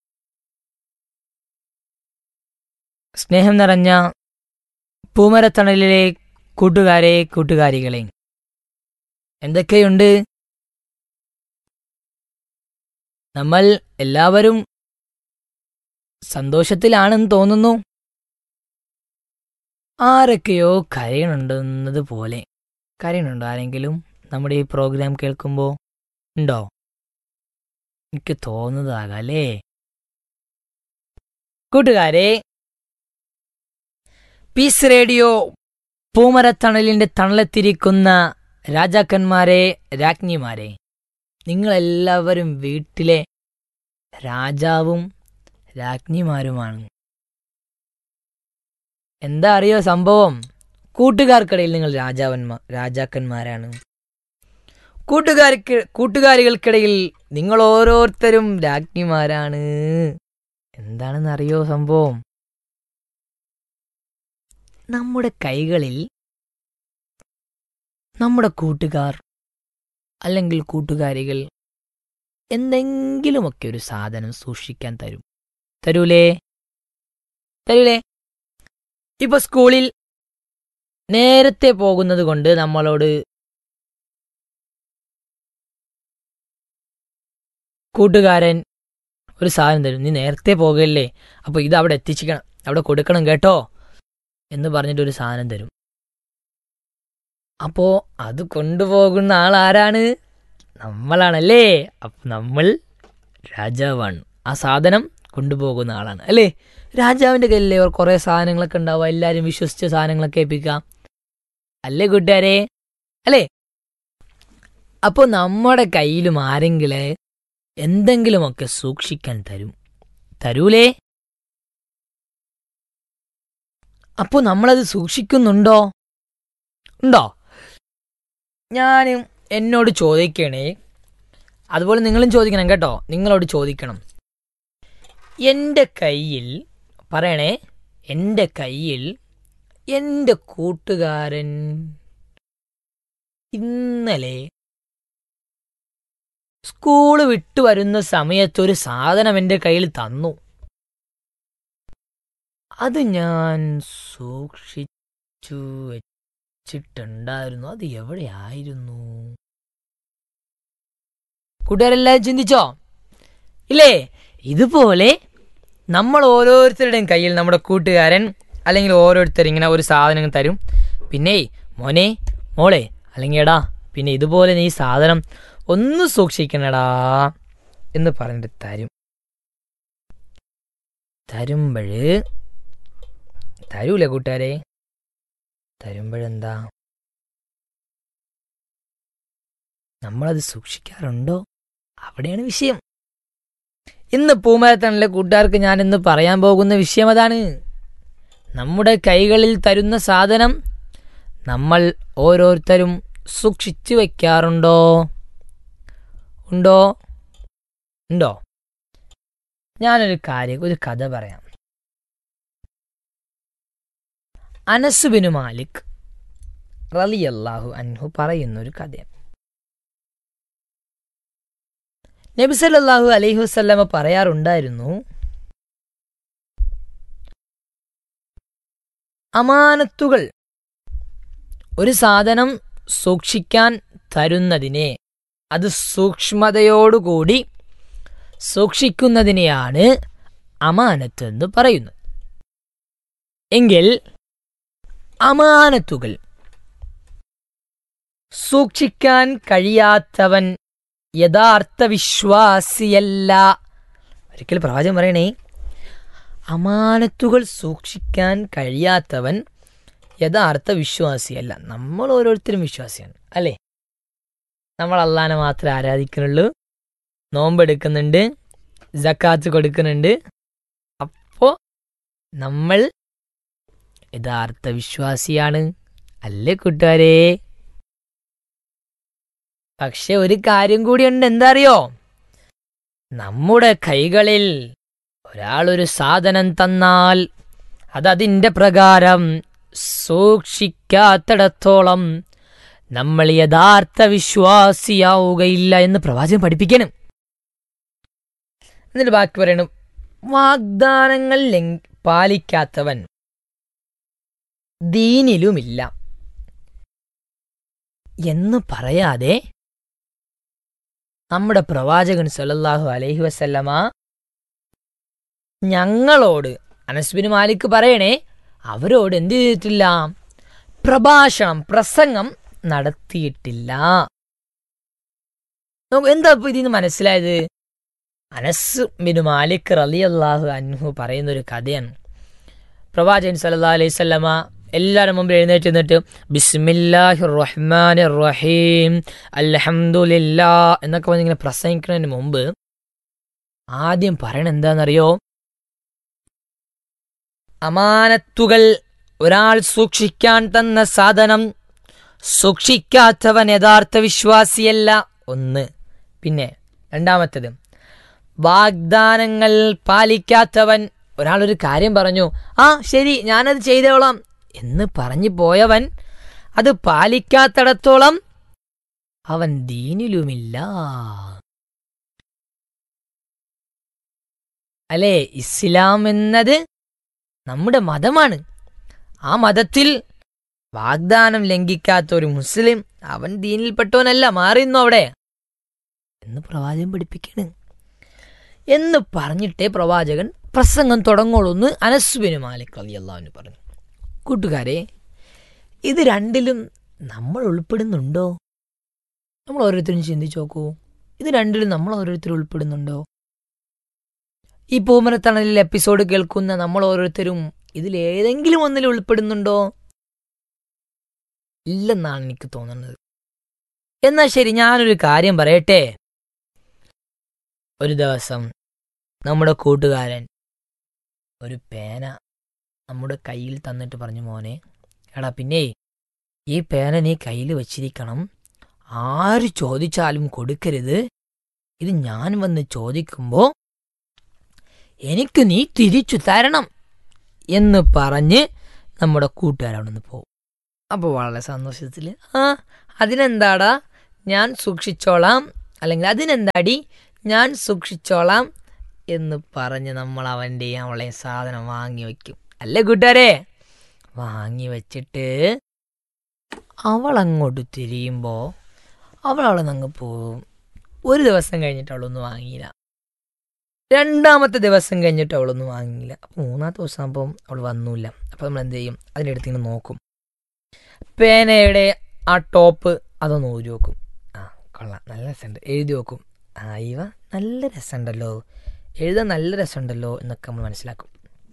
സ്നേഹം നിറഞ്ഞ പൂമരത്തണലിലെ കൂട്ടുകാരെ കൂട്ടുകാരികളെ എന്തൊക്കെയുണ്ട് നമ്മൾ എല്ലാവരും സന്തോഷത്തിലാണെന്ന് തോന്നുന്നു ആരൊക്കെയോ കരയണുണ്ടെന്നത് പോലെ കരയുന്നുണ്ടോ ആരെങ്കിലും നമ്മുടെ ഈ പ്രോഗ്രാം കേൾക്കുമ്പോൾ ഉണ്ടോ എനിക്ക് തോന്നുന്നതാകാം അല്ലേ കൂട്ടുകാരെ പീസ് റേഡിയോ പൂമരത്തണലിന്റെ തണലത്തിരിക്കുന്ന രാജാക്കന്മാരെ രാജ്ഞിമാരെ നിങ്ങളെല്ലാവരും വീട്ടിലെ രാജാവും രാജ്ഞിമാരുമാണ് എന്താ അറിയോ സംഭവം കൂട്ടുകാർക്കിടയിൽ നിങ്ങൾ രാജാവന്മാർ രാജാക്കന്മാരാണ് കൂട്ടുകാർക്ക് കൂട്ടുകാരികൾക്കിടയിൽ നിങ്ങൾ ഓരോരുത്തരും രാജ്ഞിമാരാണ് എന്താണെന്ന് അറിയോ സംഭവം നമ്മുടെ കൈകളിൽ നമ്മുടെ കൂട്ടുകാർ അല്ലെങ്കിൽ കൂട്ടുകാരികൾ എന്തെങ്കിലുമൊക്കെ ഒരു സാധനം സൂക്ഷിക്കാൻ തരും തരൂലേ തരൂലേ ഇപ്പൊ സ്കൂളിൽ നേരത്തെ പോകുന്നത് കൊണ്ട് നമ്മളോട് കൂട്ടുകാരൻ ഒരു സാധനം തരും നീ നേരത്തെ പോകല്ലേ അപ്പൊ ഇത് അവിടെ എത്തിച്ചിക്കണം അവിടെ കൊടുക്കണം കേട്ടോ എന്ന് പറഞ്ഞിട്ട് ഒരു സാധനം തരും അപ്പോ അത് കൊണ്ടുപോകുന്ന ആൾ ആരാണ് നമ്മളാണല്ലേ അപ്പൊ നമ്മൾ രാജാവാണ് ആ സാധനം കൊണ്ടുപോകുന്ന ആളാണ് അല്ലേ രാജാവിന്റെ കയ്യിലേ കുറെ സാധനങ്ങളൊക്കെ ഉണ്ടാവുക എല്ലാരും വിശ്വസിച്ച സാധനങ്ങളൊക്കെ ഏൽപ്പിക്കാം അല്ലേ കൂട്ടുകാരെ അല്ലേ അപ്പോ നമ്മുടെ കയ്യിലും ആരെങ്കിലും എന്തെങ്കിലുമൊക്കെ സൂക്ഷിക്കാൻ തരും തരൂലേ അപ്പോ നമ്മളത് സൂക്ഷിക്കുന്നുണ്ടോ ഉണ്ടോ ഞാനും എന്നോട് ചോദിക്കണേ അതുപോലെ നിങ്ങളും ചോദിക്കണം കേട്ടോ നിങ്ങളോട് ചോദിക്കണം എൻ്റെ കയ്യിൽ പറയണേ എൻ്റെ കയ്യിൽ എൻ്റെ കൂട്ടുകാരൻ ഇന്നലെ സ്കൂള് വിട്ടു വരുന്ന സമയത്ത് ഒരു സാധനം എൻ്റെ കയ്യിൽ തന്നു അത് ഞാൻ സൂക്ഷിച്ചു വെച്ചിട്ടുണ്ടായിരുന്നു അത് എവിടെയായിരുന്നു കൂട്ടുകാരെല്ലാം ചിന്തിച്ചോ ഇല്ലേ ഇതുപോലെ നമ്മൾ ഓരോരുത്തരുടെയും കയ്യിൽ നമ്മുടെ കൂട്ടുകാരൻ അല്ലെങ്കിൽ ഓരോരുത്തർ ഇങ്ങനെ ഒരു സാധനം തരും പിന്നെ മോനെ മോളെ അല്ലെങ്കിൽ എടാ പിന്നെ ഇതുപോലെ നീ സാധനം ഒന്ന് സൂക്ഷിക്കണടാ എന്ന് പറഞ്ഞിട്ട് തരും തരുമ്പഴ് തരൂല കൂട്ടുകാരെ തരുമ്പോഴെന്താ നമ്മളത് സൂക്ഷിക്കാറുണ്ടോ അവിടെയാണ് വിഷയം ഇന്ന് പൂമരത്തണിലെ കൂട്ടുകാർക്ക് ഞാൻ ഇന്ന് പറയാൻ പോകുന്ന വിഷയം അതാണ് നമ്മുടെ കൈകളിൽ തരുന്ന സാധനം നമ്മൾ ഓരോരുത്തരും സൂക്ഷിച്ചു വെക്കാറുണ്ടോ ഉണ്ടോ ഉണ്ടോ ഞാനൊരു കാര്യം ഒരു കഥ പറയാം അനസുബിനു മാലിക് റലിയല്ലാഹു അൻഹു പറയുന്ന ഒരു കഥയാണ് നബി സല്ലല്ലാഹു അലൈഹി വസല്ലമ പറയാറുണ്ടായിരുന്നു അമാനത്തുകൾ ഒരു സാധനം സൂക്ഷിക്കാൻ തരുന്നതിനെ അത് സൂക്ഷ്മതയോടുകൂടി സൂക്ഷിക്കുന്നതിനെയാണ് അമാനത്ത് എന്ന് പറയുന്നത് എങ്കിൽ അമാനത്തുകൾ സൂക്ഷിക്കാൻ കഴിയാത്തവൻ യഥാർത്ഥ വിശ്വാസിയല്ല ഒരിക്കൽ പ്രവാചകൻ പറയണേ അമാനത്തുകൾ സൂക്ഷിക്കാൻ കഴിയാത്തവൻ യഥാർത്ഥ വിശ്വാസിയല്ല നമ്മൾ ഓരോരുത്തരും വിശ്വാസിയാണ് അല്ലേ നമ്മൾ അള്ളാനെ മാത്രമേ ആരാധിക്കുന്നുള്ളൂ നോമ്പെടുക്കുന്നുണ്ട് ജക്കാത്ത് കൊടുക്കുന്നുണ്ട് അപ്പോൾ നമ്മൾ യഥാർത്ഥ വിശ്വാസിയാണ് അല്ലേ കൂട്ടുകാരേ പക്ഷെ ഒരു കാര്യം കൂടിയുണ്ട് എന്താ അറിയോ നമ്മുടെ കൈകളിൽ ഒരാളൊരു സാധനം തന്നാൽ അതതിൻ്റെ പ്രകാരം സൂക്ഷിക്കാത്തിടത്തോളം നമ്മൾ യഥാർത്ഥ വിശ്വാസിയാവുകയില്ല എന്ന് പ്രവാചകൻ പഠിപ്പിക്കണം എന്നിട്ട് ബാക്കി പറയണം വാഗ്ദാനങ്ങൾ ലംഘ- പാലിക്കാത്തവൻ ദീനിലുമില്ല എന്ന് പറയാതെ നമ്മുടെ പ്രവാചകൻ സല്ലല്ലാഹു അലൈഹി വസല്ലമ ഞങ്ങളോട് അനസ്ബിന് മാലിക് പറയണേ അവരോട് എന്ത് ചെയ്തിട്ടില്ല പ്രഭാഷണം പ്രസംഗം നടത്തിയിട്ടില്ല നോക്കൂ, എന്താ ഇപ്പൊ ഇതിന്ന് മനസ്സിലായത് അനസ് ബിൻ മാലിക് റളിയല്ലാഹു അൻഹു പറയുന്ന ഒരു കഥയാണ് പ്രവാചകൻ സല്ലല്ലാഹു അലൈഹി വസല്ലമ എല്ലാവരും മുമ്പ് എഴുന്നേറ്റ് നിന്നിട്ട് ബിസ്മില്ലാഹി റഹ്മാൻ റഹീം അൽഹംദുലില്ലാ എന്നൊക്കെ പറഞ്ഞ് ഇങ്ങനെ പ്രസംഗിക്കുന്നതിന് മുമ്പ് ആദ്യം പറയണ എന്താണെന്നറിയോ അമാനത്തുകൾ ഒരാൾ സൂക്ഷിക്കാൻ തന്ന സാധനം സൂക്ഷിക്കാത്തവൻ യഥാർത്ഥ വിശ്വാസിയല്ല ഒന്ന് പിന്നെ രണ്ടാമത്തത് വാഗ്ദാനങ്ങൾ പാലിക്കാത്തവൻ ഒരാൾ ഒരു കാര്യം പറഞ്ഞു ആ ശരി ഞാനത് ചെയ്തോളാം എന്ന് പറഞ്ഞു പോയവൻ അത് പാലിക്കാത്തിടത്തോളം അവൻ ദീനിലുമില്ല അല്ലേ ഇസ്ലാം എന്നത് നമ്മുടെ മതമാണ് ആ മതത്തിൽ വാഗ്ദാനം ലംഘിക്കാത്ത ഒരു മുസ്ലിം അവൻ ദീനിൽപ്പെട്ടവനല്ല മാറിയുന്നു അവിടെ എന്ന് പ്രവാചകൻ പഠിപ്പിക്കണ് എന്ന് പറഞ്ഞിട്ടേ പ്രവാചകൻ പ്രസംഗം തുടങ്ങുള്ളൂ അനസ്ബിന് മാലിക് അലി അള്ളാഹുവിന് പറഞ്ഞു കൂട്ടുകാരെ ഇത് രണ്ടിലും നമ്മൾ ഉൾപ്പെടുന്നുണ്ടോ നമ്മൾ ഓരോരുത്തരും ചിന്തിച്ചു നോക്കൂ ഇത് രണ്ടിലും നമ്മൾ ഓരോരുത്തരും ഉൾപ്പെടുന്നുണ്ടോ ഈ പൂമരത്തണലിൽ എപ്പിസോഡ് കേൾക്കുന്ന നമ്മൾ ഓരോരുത്തരും ഇതിൽ ഏതെങ്കിലും ഒന്നിൽ ഉൾപ്പെടുന്നുണ്ടോ ഇല്ലെന്നാണ് എനിക്ക് തോന്നുന്നത് എന്നാൽ ശരി ഞാനൊരു കാര്യം പറയട്ടെ ഒരു ദിവസം നമ്മുടെ കൂട്ടുകാരൻ ഒരു പേന നമ്മുടെ കയ്യിൽ തന്നിട്ട് പറഞ്ഞു മോനെ എടാ പിന്നെ ഈ പേന നീ കയ്യിൽ വച്ചിരിക്കണം ആര് ചോദിച്ചാലും കൊടുക്കരുത് ഇത് ഞാൻ വന്ന് ചോദിക്കുമ്പോൾ എനിക്ക് നീ തിരിച്ചു തരണം എന്ന് പറഞ്ഞ് നമ്മുടെ കൂട്ടുകാരവിടെ പോകും അപ്പോൾ വളരെ സന്തോഷത്തിൽ ആ അതിനെന്താടാ ഞാൻ സൂക്ഷിച്ചോളാം അല്ലെങ്കിൽ അതിനെന്താടി ഞാൻ സൂക്ഷിച്ചോളാം എന്ന് പറഞ്ഞ് നമ്മൾ അവൻ്റെയും അവളെയും സാധനം വാങ്ങി വയ്ക്കും അല്ലേ കൂട്ടുകാരെ വാങ്ങി വെച്ചിട്ട് അവൾ അങ്ങോട്ട് തിരിയുമ്പോൾ അവൾ അവിടെ നിന്ന് പോവും ഒരു ദിവസം കഴിഞ്ഞിട്ട് അവളൊന്നും വാങ്ങിയില്ല രണ്ടാമത്തെ ദിവസം കഴിഞ്ഞിട്ട് അവളൊന്നും വാങ്ങിയില്ല അപ്പോൾ മൂന്നാമത്തെ ദിവസം ആകുമ്പോൾ അവൾ വന്നില്ല അപ്പോൾ നമ്മൾ എന്ത് ചെയ്യും അതിൻ്റെ അടുത്ത് ഇങ്ങനെ നോക്കും പേനയുടെ ആ ടോപ്പ് അതൊന്ന് ഊരി വെക്കും ആ കൊള്ളാം നല്ല രസമുണ്ട് എഴുതി വെക്കും ആ ഇവ നല്ല രസമുണ്ടല്ലോ എഴുതാൻ നല്ല രസമുണ്ടല്ലോ എന്നൊക്കെ നമ്മൾ മനസ്സിലാക്കും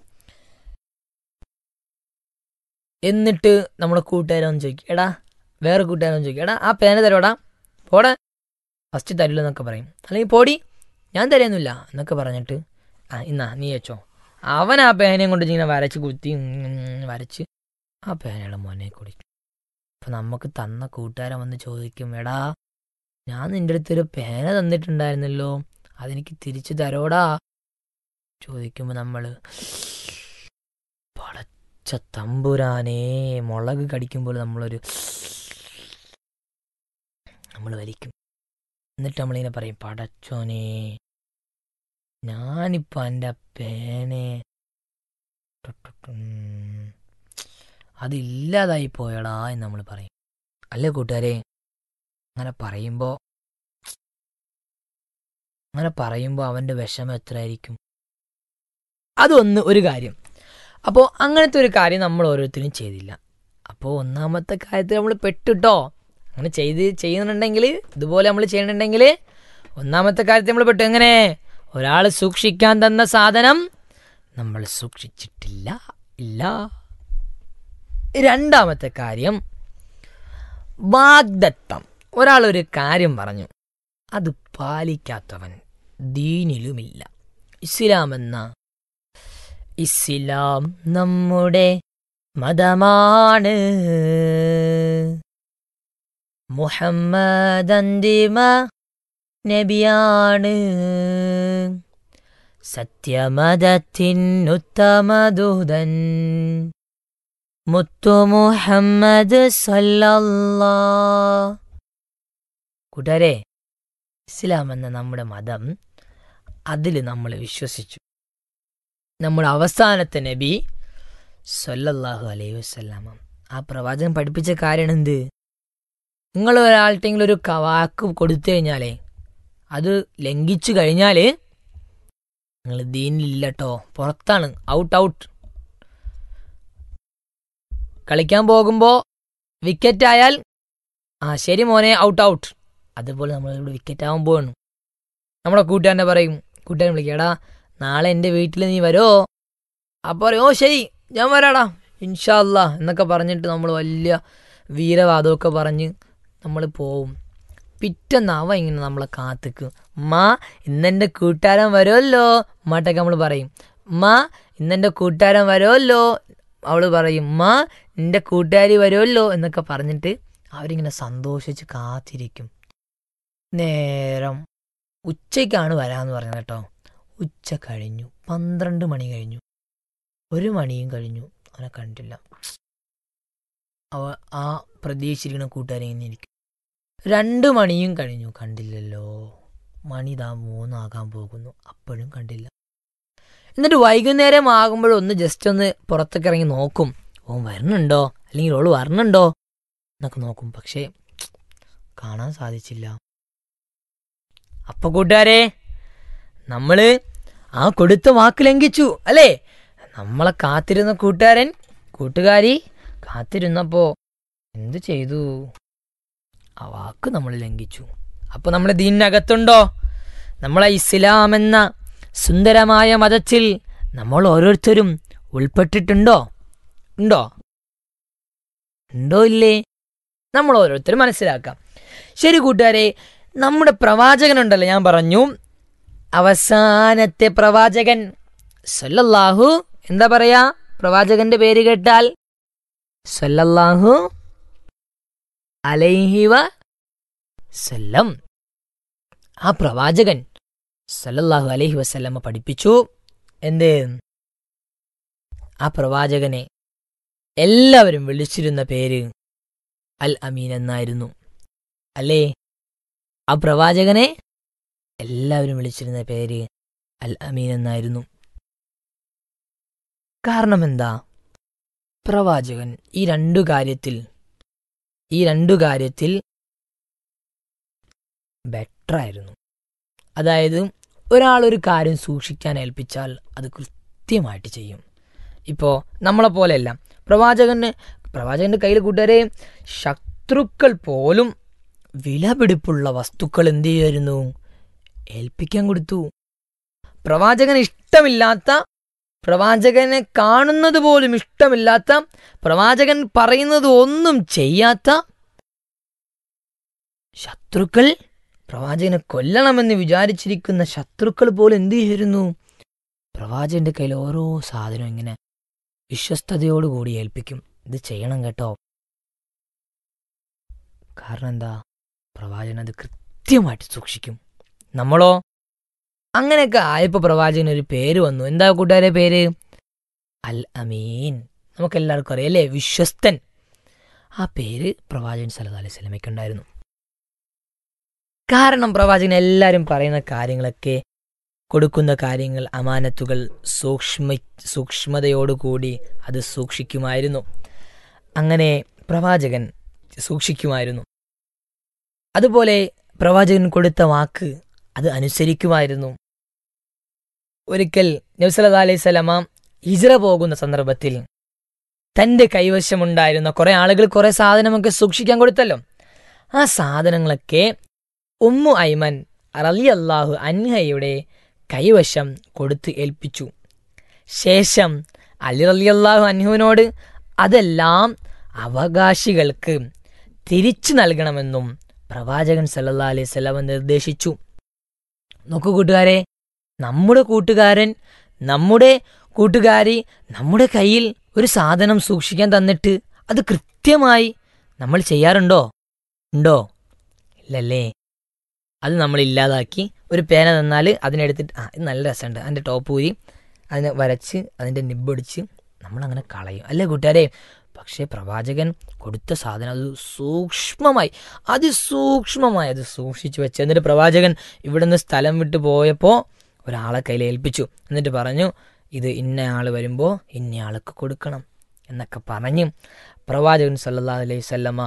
എന്നിട്ട് നമ്മുടെ കൂട്ടുകാരൊന്ന് ചോദിക്കും എടാ വേറെ കൂട്ടുകാരൊന്ന് ചോദിക്കും എടാ ആ പേന തരോടാ പോടാ ഫസ്റ്റ് തരില്ല എന്നൊക്കെ പറയും അല്ലെങ്കിൽ പോടി ഞാൻ തരുന്നില്ല എന്നൊക്കെ പറഞ്ഞിട്ട് ആ ഇന്നാ നീ വെച്ചോ അവൻ ആ പേനയും കൊണ്ട് ഇങ്ങനെ വരച്ച് കുത്തി ഉം വരച്ച് ആ പേനയുടെ മോനെ കുടിക്കും അപ്പം നമുക്ക് തന്ന കൂട്ടുകാരൻ വന്ന് ചോദിക്കും എടാ ഞാൻ നിന്റെ അടുത്തൊരു പേന തന്നിട്ടുണ്ടായിരുന്നല്ലോ അതെനിക്ക് തിരിച്ചു തരോടാ ചോദിക്കുമ്പോൾ നമ്മൾ പടച്ച തമ്പുരാനേ മുളക് കടിക്കുമ്പോൾ നമ്മളൊരു നമ്മൾ വലിക്കും എന്നിട്ട് നമ്മളിങ്ങനെ പറയും പടച്ചോനെ ഞാനിപ്പോൾ എൻ്റെ പേനെ ടുട്ടുട്ടും. അതില്ലാതായി പോയടാ എന്ന് നമ്മൾ പറയും അല്ലേ കൂട്ടുകാരെ അങ്ങനെ പറയുമ്പോൾ അങ്ങനെ പറയുമ്പോൾ അവൻ്റെ വിഷമം എത്രയായിരിക്കും അതൊന്ന് ഒരു കാര്യം അപ്പോൾ അങ്ങനത്തെ ഒരു കാര്യം നമ്മൾ ഓരോരുത്തരും ചെയ്തില്ല അപ്പോൾ ഒന്നാമത്തെ കാര്യത്തിൽ നമ്മൾ പെട്ടിട്ടോ അങ്ങനെ ചെയ്ത് ചെയ്യുന്നുണ്ടെങ്കിൽ ഇതുപോലെ നമ്മൾ ചെയ്യുന്നുണ്ടെങ്കിൽ ഒന്നാമത്തെ കാര്യത്തിൽ നമ്മൾ പെട്ടു എങ്ങനെ ഒരാൾ സൂക്ഷിക്കാൻ തന്ന സാധനം നമ്മൾ സൂക്ഷിച്ചിട്ടില്ല ഇല്ല രണ്ടാമത്തെ കാര്യം വാഗ്ദത്തം ഒരാൾ ഒരു കാര്യം പറഞ്ഞു അത് പാലിക്കാത്തവൻ ദീനിലുമില്ല ഇസ്ലാം എന്ന ഇസ്ലാം നമ്മുടെ മതമാണ് മുഹമ്മദ് അന്തിമ നബിയാണ് സത്യമതത്തിനുത്തമദൂതൻ മുത്തു മുഹമ്മദ് സല്ലല്ലാ കൂട്ടുകാരെ ഇസ്ലാം എന്ന നമ്മുടെ മതം അതിൽ നമ്മൾ വിശ്വസിച്ചു നമ്മുടെ അവസാനത്തെ നബി സല്ലല്ലാഹു അലൈഹി വസല്ലമ ആ പ്രവാചകൻ പഠിപ്പിച്ച കാര്യം എന്ത് നിങ്ങൾ ഒരാൾട്ടെങ്കിലും ഒരു ക- വാക്ക് കൊടുത്തു കഴിഞ്ഞാലേ അത് ലംഘിച്ചു കഴിഞ്ഞാൽ നിങ്ങൾ ദീനിലില്ല കേട്ടോ പുറത്താണ് ഔട്ട് ഔട്ട് കളിക്കാൻ പോകുമ്പോൾ വിക്കറ്റ് ആയാൽ ആ ശരി മോനെ ഔട്ട് ഔട്ട് അതുപോലെ നമ്മളിവിടെ വിക്കറ്റ് ആവാൻ പോവാണ് നമ്മുടെ കൂട്ടുകാരനെ പറയും കൂട്ടുകാരൻ വിളിക്കാടാ നാളെ എൻ്റെ വീട്ടിൽ നീ വരോ അപ്പോൾ പറയും ഓ ശരി ഞാൻ വരാടാ ഇൻഷാല്ല എന്നൊക്കെ പറഞ്ഞിട്ട് നമ്മൾ വലിയ വീരവാദമൊക്കെ പറഞ്ഞ് നമ്മൾ പോവും പിറ്റേന്ന് അവ ഇങ്ങനെ നമ്മളെ കാത്തിക്കും മാ ഇന്നെൻ്റെ കൂട്ടുകാരൻ വരുമല്ലോ ഉമ്മാട്ടൊക്കെ നമ്മൾ പറയും മാ ഇന്നെൻ്റെ കൂട്ടുകാരൻ വരുമല്ലോ അവൾ പറയും മാ നിന്റെ കൂട്ടുകാരി വരുമല്ലോ എന്നൊക്കെ പറഞ്ഞിട്ട് അവരിങ്ങനെ സന്തോഷിച്ച് കാത്തിരിക്കും നേരം ഉച്ചയ്ക്കാണ് വരാമെന്ന് പറഞ്ഞത് കേട്ടോ ഉച്ച കഴിഞ്ഞു പന്ത്രണ്ട് മണി കഴിഞ്ഞു ഒരു മണിയും കഴിഞ്ഞു അവനെ കണ്ടില്ല അവ ആ പ്രതീക്ഷിച്ചിരിക്കുന്ന കൂട്ടുകാരെ ഇങ്ങനെ ഇരിക്കും രണ്ട് മണിയും കഴിഞ്ഞു കണ്ടില്ലല്ലോ മണി ഇതാ മൂന്നാകാൻ പോകുന്നു അപ്പോഴും കണ്ടില്ല എന്നിട്ട് വൈകുന്നേരം ആകുമ്പോഴൊന്ന് ജസ്റ്റ് ഒന്ന് പുറത്തൊക്കെ ഇറങ്ങി നോക്കും ഓൻ വരുന്നുണ്ടോ അല്ലെങ്കിൽ ഓള് വരണുണ്ടോ എന്നൊക്കെ നോക്കും പക്ഷേ കാണാൻ സാധിച്ചില്ല അപ്പൊ കൂട്ടുകാരെ നമ്മള് ആ കൊടുത്ത വാക്ക് ലംഘിച്ചു അല്ലേ നമ്മളെ കാത്തിരുന്ന കൂട്ടുകാരൻ കൂട്ടുകാരി കാത്തിരുന്നപ്പോ എന്ത് ചെയ്തു ആ വാക്ക് നമ്മൾ ലംഘിച്ചു അപ്പൊ നമ്മൾ ദീനകത്തുണ്ടോ നമ്മളെ ഇസ്ലാം എന്ന സുന്ദരമായ മതത്തിൽ നമ്മൾ ഓരോരുത്തരും ഉൾപ്പെട്ടിട്ടുണ്ടോ ഉണ്ടോ ഉണ്ടോ ഇല്ലേ നമ്മൾ ഓരോരുത്തരും മനസ്സിലാക്കാം ശരി കൂട്ടുകാരെ നമ്മുടെ പ്രവാചകനുണ്ടല്ലോ ഞാൻ പറഞ്ഞു അവസാനത്തെ പ്രവാചകൻ സല്ലല്ലാഹു എന്താ പറയാ പ്രവാചകന്റെ പേര് കേട്ടാൽ സല്ലല്ലാഹു അലൈഹി വ സല്ലം ആ പ്രവാചകൻ സല്ലല്ലാഹു അലൈഹി വസല്ലമ പഠിപ്പിച്ചു എന്ത് ആ പ്രവാചകനെ എല്ലാവരും വിളിച്ചിരുന്ന പേര് അൽ അമീൻ എന്നായിരുന്നു അല്ലേ ആ പ്രവാചകനെ എല്ലാവരും വിളിച്ചിരുന്ന പേര് അൽ അമീൻ എന്നായിരുന്നു കാരണം എന്താ പ്രവാചകൻ ഈ രണ്ടു കാര്യത്തിൽ ഈ രണ്ടു കാര്യത്തിൽ ബെറ്റർ ആയിരുന്നു അതായത് ഒരാൾ ഒരു കാര്യം സൂക്ഷിക്കാൻ ഏൽപ്പിച്ചാൽ അത് കൃത്യമായിട്ട് ചെയ്യും ഇപ്പോൾ നമ്മളെ പോലെയല്ല പ്രവാചകന് പ്രവാചകന്റെ കയ്യിൽ കൂട്ടുകാരെ ശത്രുക്കൾ പോലും വിലപിടിപ്പുള്ള വസ്തുക്കൾ എന്ത് ചെയ്യുമായിരുന്നു ഏൽപ്പിക്കാൻ കൊടുത്തു പ്രവാചകന് ഇഷ്ടമില്ലാത്ത പ്രവാചകനെ കാണുന്നത് പോലും ഇഷ്ടമില്ലാത്ത പ്രവാചകൻ പറയുന്നത് ഒന്നും ചെയ്യാത്ത ശത്രുക്കൾ പ്രവാചകനെ കൊല്ലണമെന്ന് വിചാരിച്ചിരിക്കുന്ന ശത്രുക്കൾ പോലും എന്തു ചെയ്യുന്നു പ്രവാചകന്റെ കയ്യിൽ ഓരോ സാധനവും ഇങ്ങനെ വിശ്വസ്തയോടുകൂടി ഏൽപ്പിക്കും ഇത് ചെയ്യണം കേട്ടോ കാരണം എന്താ പ്രവാചകൻ അത് കൃത്യമായിട്ട് സൂക്ഷിക്കും നമ്മളോ അങ്ങനെയൊക്കെ ആയപ്പോൾ പ്രവാചകന് ഒരു പേര് വന്നു എന്താ കൂട്ടുകാരെ പേര് അൽ അമീൻ നമുക്കെല്ലാവർക്കും അറിയാം അല്ലേ വിശ്വസ്തൻ ആ പേര് പ്രവാചകൻ സല്ലല്ലാഹു അലൈഹി സ്വലമയ്ക്ക് ഉണ്ടായിരുന്നു കാരണം പ്രവാചകൻ എല്ലാവരും പറയുന്ന കാര്യങ്ങളൊക്കെ കൊടുക്കുന്ന കാര്യങ്ങൾ അമാനത്തുകൾ സൂക്ഷ്മ സൂക്ഷ്മതയോടുകൂടി അത് സൂക്ഷിക്കുമായിരുന്നു അങ്ങനെ പ്രവാചകൻ സൂക്ഷിക്കുമായിരുന്നു അതുപോലെ പ്രവാചകൻ കൊടുത്ത വാക്ക് അത് അനുസരിക്കുമായിരുന്നു ഒരിക്കൽ നബ്സല്ലാ അലൈഹി സ്വലമ ഹിജ്റ പോകുന്ന സന്ദർഭത്തിൽ തന്റെ കൈവശമുണ്ടായിരുന്ന കുറെ ആളുകൾ കുറെ സാധനമൊക്കെ സൂക്ഷിക്കാൻ കൊടുത്തല്ലോ ആ സാധനങ്ങളൊക്കെ ഉമ്മു ഐമൻ റലി അള്ളാഹു അൻഹയുടെ കൈവശം കൊടുത്ത് ഏൽപ്പിച്ചു ശേഷം അലി റലി അള്ളാഹു അൻഹുവിനോട് അതെല്ലാം അവകാശികൾക്ക് തിരിച്ചു നൽകണമെന്നും പ്രവാചകൻ സല്ലല്ലാ അലൈഹി സ്വലമ നിർദ്ദേശിച്ചു നോക്കൂ കൂട്ടുകാരെ നമ്മുടെ കൂട്ടുകാരൻ നമ്മുടെ കൂട്ടുകാരി നമ്മുടെ കയ്യിൽ ഒരു സാധനം സൂക്ഷിക്കാൻ തന്നിട്ട് അത് കൃത്യമായി നമ്മൾ ചെയ്യാറുണ്ടോ ഉണ്ടോ ഇല്ലല്ലേ അത് നമ്മൾ ഇല്ലാതാക്കി ഒരു പേന തന്നാൽ അതിനെടുത്തിട്ട് ആ ഇത് നല്ല രസമുണ്ട് അതിൻ്റെ ടോപ്പ് ഊരി അതിനെ വരച്ച് അതിൻ്റെ നിബ്ബൊടിച്ച് നമ്മളങ്ങനെ കളയും അല്ലേ കൂട്ടുകാരെ പക്ഷേ പ്രവാചകൻ കൊടുത്ത സാധനം അത് സൂക്ഷ്മമായി അതിസൂക്ഷ്മമായി അത് സൂക്ഷിച്ചു വെച്ച് എന്നിട്ട് പ്രവാചകൻ ഇവിടുന്ന് സ്ഥലം വിട്ടു പോയപ്പോൾ ഒരാളെ കയ്യിൽ ഏൽപ്പിച്ചു എന്നിട്ട് പറഞ്ഞു ഇത് ഇന്ന ആൾ വരുമ്പോൾ ഇന്ന ആൾക്ക് കൊടുക്കണം എന്നൊക്കെ പറഞ്ഞ് പ്രവാചകൻ സല്ലാ അലൈഹി സ്വല്ലമ്മ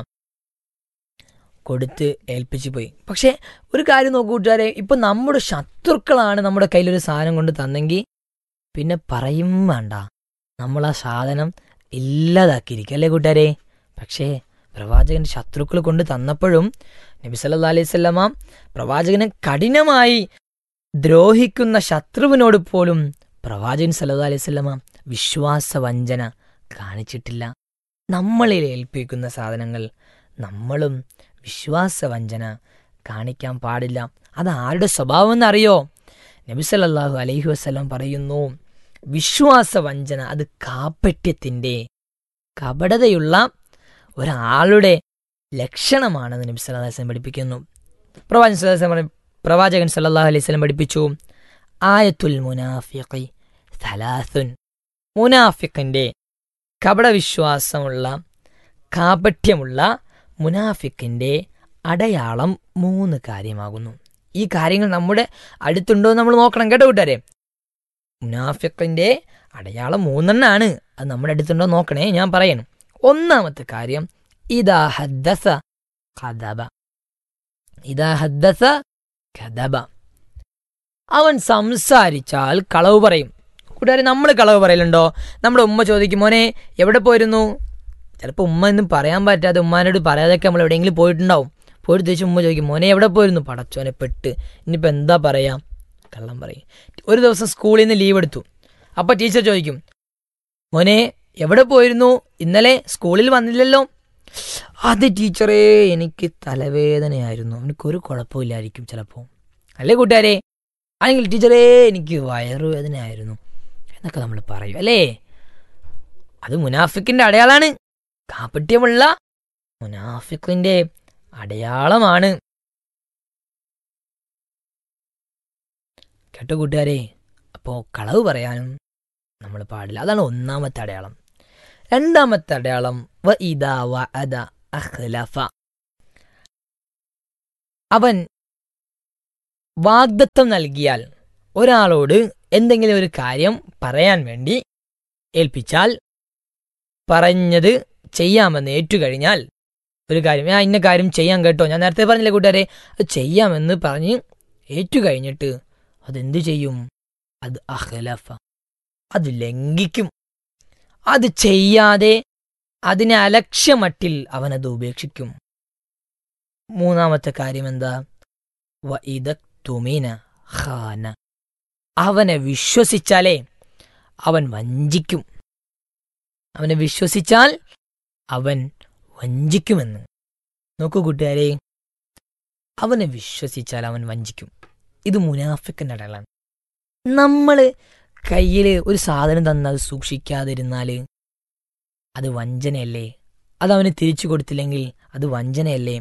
കൊടുത്ത് ഏൽപ്പിച്ചു പോയി പക്ഷേ ഒരു കാര്യം നോക്കൂ കൂട്ടുകാരെ ഇപ്പം നമ്മുടെ ശത്രുക്കളാണ് നമ്മുടെ കയ്യിലൊരു സാധനം കൊണ്ട് തന്നെങ്കിൽ പിന്നെ പറയും വേണ്ട നമ്മൾ ആ സാധനം ഇല്ലാതാക്കിയിരിക്കും അല്ലേ കൂട്ടുകാരെ പക്ഷേ പ്രവാചകൻ ശത്രുക്കൾ കൊണ്ട് തന്നപ്പോഴും നബി സല്ലാ അലൈഹി സ്വല്ലമ പ്രവാചകനെ കഠിനമായി ദ്രോഹിക്കുന്ന ശത്രുവിനോട് പോലും പ്രവാചകൻ സല്ലല്ലാഹു അലൈഹി വസല്ലമ വിശ്വാസവഞ്ചന കാണിച്ചിട്ടില്ല നമ്മളിൽ ഏൽപ്പിക്കുന്ന സാധനങ്ങൾ നമ്മളും വിശ്വാസവഞ്ചന കാണിക്കാൻ പാടില്ല അത് ആരുടെ സ്വഭാവം എന്നറിയോ നബി സല്ലല്ലാഹു അലൈഹി വസല്ലം പറയുന്നു വിശ്വാസവഞ്ചന അത് കാപ്പട്യത്തിൻ്റെ കപടതയുള്ള ഒരാളുടെ ലക്ഷണമാണെന്ന് നബി സല്ലല്ലാഹു അലൈഹി വസല്ലം പഠിപ്പിക്കുന്നു പ്രവാചകൻ സല്ലല്ലാഹു അലൈഹി വസല്ലം പ്രവാചകൻ സല്ലല്ലാഹു അലൈഹി വസല്ലം പഠിപ്പിച്ചു ആയത്തുൽ മുനാഫിഖി സലാസുൻ മുനാഫിഖിന്റെ കപടവിശ്വാസമുള്ള കാപട്യമുള്ള മുനാഫിക്കിന്റെ അടയാളം മൂന്ന് കാര്യമാകുന്നു ഈ കാര്യങ്ങൾ നമ്മുടെ അടുത്തുണ്ടോ എന്ന് നമ്മൾ നോക്കണം കേട്ടോ കൂട്ടുകാരെ മുനാഫിക്കിന്റെ അടയാളം മൂന്നെണ്ണാണ് അത് നമ്മുടെ അടുത്തുണ്ടോ നോക്കണേ ഞാൻ പറയണം ഒന്നാമത്തെ കാര്യം ഇതാ ഹദ്ദസ കദബ ഇതാ ഹദ്ദസ കദബ അവൻ സംസാരിച്ചാൽ കളവ് പറയും കൂട്ടുകാരെ നമ്മൾ കളവ് പറയലുണ്ടോ നമ്മുടെ ഉമ്മ ചോദിക്കും മോനെ എവിടെ പോയിരുന്നു ചിലപ്പോൾ ഉമ്മ ഒന്നും പറയാൻ പറ്റാതെ ഉമ്മാനോട് പറയാതൊക്കെ നമ്മൾ എവിടെയെങ്കിലും പോയിട്ടുണ്ടാവും പോയിട്ട് തിരിച്ച് ഉമ്മ ചോദിക്കും മോനെ എവിടെ പോയിരുന്നു പടച്ചോനെ പെട്ട് ഇനിയിപ്പോൾ എന്താ പറയാ കള്ളം പറയും ഒരു ദിവസം സ്കൂളിൽ നിന്ന് ലീവ് എടുത്തു അപ്പോൾ ടീച്ചർ ചോദിക്കും മോനെ എവിടെ പോയിരുന്നു ഇന്നലെ സ്കൂളിൽ വന്നില്ലല്ലോ അത് ടീച്ചറേ എനിക്ക് തലവേദനയായിരുന്നു എനിക്കൊരു കുഴപ്പമില്ലായിരിക്കും ചിലപ്പോൾ അല്ലേ കൂട്ടുകാരെ അല്ലെങ്കിൽ ടീച്ചറേ എനിക്ക് വയറുവേദനയായിരുന്നു എന്നൊക്കെ നമ്മൾ പറയും അല്ലേ അത് മുനാഫിക്കിന്റെ അടയാളാണ് കാപ്പട്യമുള്ള മുനാഫിക്കിന്റെ അടയാളമാണ് കേട്ടോ കൂട്ടുകാരെ അപ്പോൾ കളവ് പറയാനും നമ്മൾ പാടില്ല അതാണ് ഒന്നാമത്തെ അടയാളം രണ്ടാമത്തെ അടയാളം വ ഇദാ വ അദ അഖ്ലഫ അവൻ വാഗ്ദത്തം നൽകിയാൽ ഒരാളോട് എന്തെങ്കിലും ഒരു കാര്യം പറയാൻ വേണ്ടി ഏൽപ്പിച്ചാൽ പറഞ്ഞത് ചെയ്യാമെന്ന് ഏറ്റുകഴിഞ്ഞാൽ ഒരു കാര്യം ഞാൻ ഇന്ന കാര്യം ചെയ്യാൻ കേട്ടോ ഞാൻ നേരത്തെ പറഞ്ഞില്ലേ കൂട്ടുകാരെ അത് ചെയ്യാമെന്ന് പറഞ്ഞ് ഏറ്റുകഴിഞ്ഞിട്ട് അതെന്തു ചെയ്യും അത് അഹ്ലഫ അത് ലംഘിക്കും അത് ചെയ്യാതെ അതിനെ അലക്ഷ്യമട്ടിൽ അവനത് ഉപേക്ഷിക്കും മൂന്നാമത്തെ കാര്യം എന്താ വ ഇദ തുമീന ഖാന അവനെ വിശ്വസിച്ചാലേ അവൻ വഞ്ചിക്കും അവനെ വിശ്വസിച്ചാൽ അവൻ വഞ്ചിക്കുമെന്ന് നോക്കൂ കൂട്ടുകാരെ അവനെ വിശ്വസിച്ചാൽ അവൻ വഞ്ചിക്കും ഇത് മുനാഫിക്കിന്റെ അടയാളാണ് നമ്മള് കയ്യില് ഒരു സാധനം തന്ന് അത് സൂക്ഷിക്കാതിരുന്നാല് അത് വഞ്ചനയല്ലേ അത് അവന് തിരിച്ചു കൊടുത്തില്ലെങ്കിൽ അത് വഞ്ചനയല്ലേ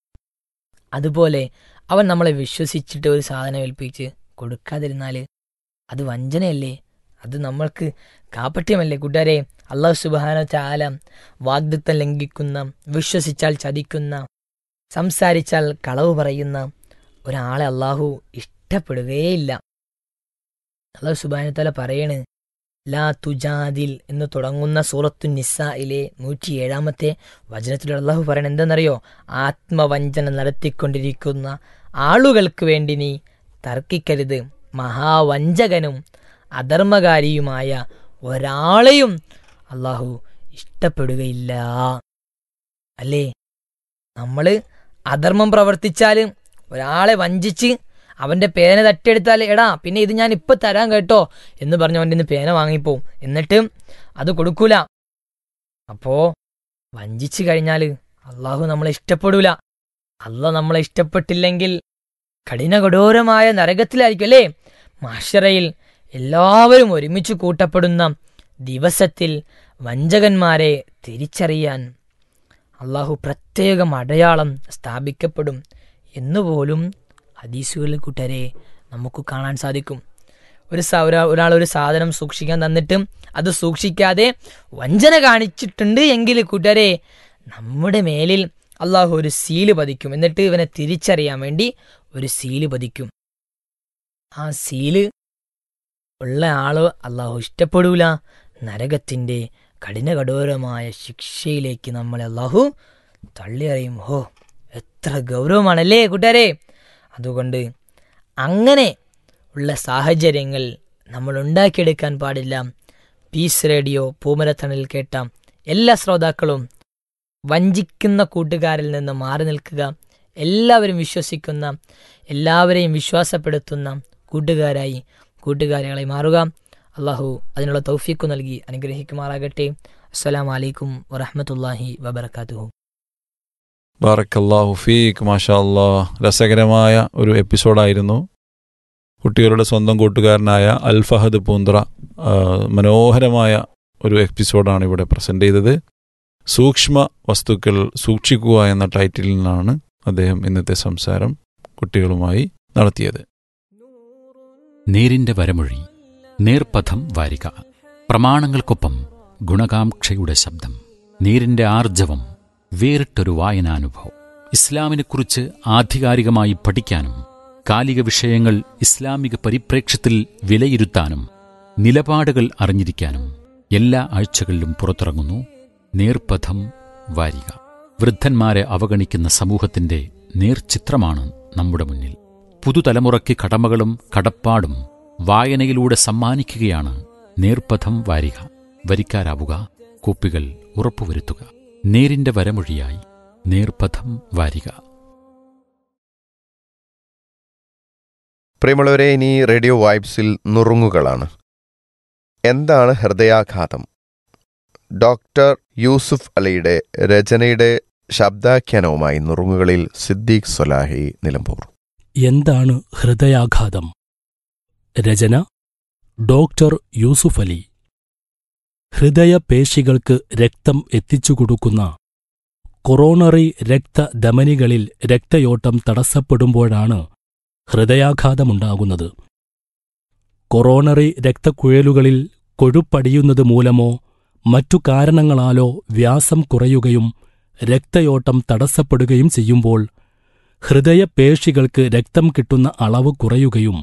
അതുപോലെ അവൻ നമ്മളെ വിശ്വസിച്ചിട്ട് ഒരു സാധനം ഏൽപ്പിച്ച് കൊടുക്കാതിരുന്നാല് അത് വഞ്ചനയല്ലേ അത് നമ്മൾക്ക് കാപ്പട്യമല്ലേ കൂട്ടുകാരെ അള്ളാഹു സുബാന ചാല വാഗ്ദത്തം ലംഘിക്കുന്ന വിശ്വസിച്ചാൽ ചതിക്കുന്ന സംസാരിച്ചാൽ കളവ് പറയുന്ന ഒരാളെ അള്ളാഹു ഇഷ്ടപ്പെടുകയേയില്ല അള്ളാഹു സുബാനത്തല പറയണ് ലാ തുജാദിൽ എന്ന് തുടങ്ങുന്ന സൂറത്തു നിസ്സയിലെ നൂറ്റി ഏഴാമത്തെ വചനത്തിൽ അള്ളാഹു പറയണ എന്തെന്നറിയോ ആത്മവഞ്ചന നടത്തിക്കൊണ്ടിരിക്കുന്ന ആളുകൾക്ക് വേണ്ടി നീ തർക്കിക്കരുത് മഹാവഞ്ചകനും അധർമ്മകാരിയുമായ ഒരാളെയും അള്ളാഹു ഇഷ്ടപ്പെടുകയില്ല അല്ലേ നമ്മള് അധർമ്മം പ്രവർത്തിച്ചാൽ ഒരാളെ വഞ്ചിച്ച് അവന്റെ പേന തട്ടിയെടുത്താൽ എടാ പിന്നെ ഇത് ഞാൻ ഇപ്പൊ തരാൻ കേട്ടോ എന്ന് പറഞ്ഞ് അവൻ്റെ നിന്ന് പേന വാങ്ങിപ്പോവും എന്നിട്ട് അത് കൊടുക്കൂല അപ്പോ വഞ്ചിച്ചു കഴിഞ്ഞാല് അള്ളാഹു നമ്മളെ ഇഷ്ടപ്പെടൂല അള്ളാഹ് നമ്മളെ ഇഷ്ടപ്പെട്ടില്ലെങ്കിൽ കഠിന കഠോരമായ നരകത്തിലായിരിക്കും അല്ലേ മാഷറയിൽ എല്ലാവരും ഒരുമിച്ച് കൂട്ടപ്പെടുന്ന ദിവസത്തിൽ വഞ്ചകന്മാരെ തിരിച്ചറിയാൻ അള്ളാഹു പ്രത്യേകം അടയാളം സ്ഥാപിക്കപ്പെടും എന്നുപോലും ഹദീസുകളിൽ കൂട്ടരെ നമുക്ക് കാണാൻ സാധിക്കും ഒരു സ- ഒരാ- ഒരാൾ ഒരു സാധനം സൂക്ഷിക്കാൻ തന്നിട്ട് അത് സൂക്ഷിക്കാതെ വഞ്ചന കാണിച്ചിട്ടുണ്ട് എങ്കിൽ കൂട്ടരെ നമ്മുടെ മേലിൽ അള്ളാഹു ഒരു സീല് പതിക്കും എന്നിട്ട് ഇവനെ തിരിച്ചറിയാൻ വേണ്ടി ഒരു സീല് പതിക്കും ആ സീല് ഉള്ള ആള് അള്ളാഹു ഇഷ്ടപ്പെടൂല നരകത്തിന്റെ കഠിനകഠോരമായ ശിക്ഷയിലേക്ക് നമ്മളെ അള്ളാഹു തള്ളിയറിയും ഹോ എത്ര ഗൗരവമാണല്ലേ കൂട്ടുകാരെ അതുകൊണ്ട് അങ്ങനെ ഉള്ള സാഹചര്യങ്ങൾ നമ്മൾ ഉണ്ടാക്കിയെടുക്കാൻ പാടില്ല പീസ് റേഡിയോ പൂമരത്തണലിൽ കേട്ട എല്ലാ ശ്രോതാക്കളും വഞ്ചിക്കുന്ന കൂട്ടുകാരിൽ നിന്ന് മാറി നിൽക്കുക എല്ലാവരും വിശ്വസിക്കുന്ന എല്ലാവരെയും വിശ്വാസപ്പെടുത്തുന്ന കൂട്ടുകാരായി കൂട്ടുകാരികളായി മാറുക അള്ളാഹു അതിനുള്ള തൗഫീഖ് നൽകി അനുഗ്രഹിക്കുമാറാകട്ടെ അസ്സലാമു അലൈക്കും വറഹ്മത്തുള്ളാഹി വബർക്കാത്തുഹു
ബാറക്കല്ലാഹു ഫീക്ക് മാഷാ അല്ലാ രസകരമായ ഒരു എപ്പിസോഡായിരുന്നു കുട്ടികളുടെ സ്വന്തം കൂട്ടുകാരനായ അൽ ഫഹദ് പൂന്ത്ര ആ, മനോഹരമായ ഒരു എപ്പിസോഡാണ് ഇവിടെ പ്രസന്റ് ചെയ്തത് സൂക്ഷ്മ വസ്തുക്കൾ സൂക്ഷിക്കുക എന്ന ടൈറ്റിലിൽ നിന്നാണ് അദ്ദേഹം ഇന്നത്തെ സംസാരം കുട്ടികളുമായി നടത്തിയത്
നേരിന്റെ വരമൊഴി നേർപഥം വാരിക പ്രമാണങ്ങൾക്കൊപ്പം ഗുണകാംക്ഷയുടെ ശബ്ദം നേരിന്റെ ആർജവം വേറിട്ടൊരു വായനാനുഭവം ഇസ്ലാമിനെക്കുറിച്ച് ആധികാരികമായി പഠിക്കാനും കാലിക വിഷയങ്ങൾ ഇസ്ലാമിക പരിപ്രേക്ഷ്യത്തിൽ വിലയിരുത്താനും നിലപാടുകൾ അറിഞ്ഞിരിക്കാനും എല്ലാ ആഴ്ചകളിലും പുറത്തിറങ്ങുന്നു നേർപഥം വാരിക വൃദ്ധന്മാരെ അവഗണിക്കുന്ന സമൂഹത്തിന്റെ നേർചിത്രമാണ് നമ്മുടെ മുന്നിൽ പുതുതലമുറയ്ക്ക് കടമകളും കടപ്പാടും വായനയിലൂടെ സമ്മാനിക്കുകയാണ് നേർപഥം വാരിക വരിക്കാരാവുക കോപ്പികൾ ഉറപ്പുവരുത്തുക നേരിന്റെ വരമൊഴിയായി നേർപഥം വാരിക
പ്രിയമുള്ളവരെ ഇനി റേഡിയോ വൈബ്സിൽ നുറുങ്ങുകളാണ് എന്താണ് ഹൃദയാഘാതം ഡോക്ടർ യൂസുഫ് അലിയുടെ രചനയുടെ ശബ്ദാഖ്യാനവുമായി നുറുങ്ങുകളിൽ സിദ്ദീഖ് സൊലാഹി നിലമ്പൂർ
എന്താണ് ഹൃദയാഘാതം രചന ഡോക്ടർ യൂസുഫ് അലി ഹൃദയപേശികൾക്ക് രക്തം എത്തിച്ചുകൊടുക്കുന്ന കൊറോണറി രക്തധമനികളിൽ രക്തയോട്ടം തടസ്സപ്പെടുമ്പോഴാണ് ഹൃദയാഘാതമുണ്ടാകുന്നത് കൊറോണറി രക്തക്കുഴലുകളിൽ കൊഴുപ്പടിയുന്നത് മൂലമോ മറ്റു കാരണങ്ങളാലോ വ്യാസം കുറയുകയും രക്തയോട്ടം തടസ്സപ്പെടുകയും ചെയ്യുമ്പോൾ ഹൃദയപേശികൾക്ക് രക്തം കിട്ടുന്ന അളവ് കുറയുകയും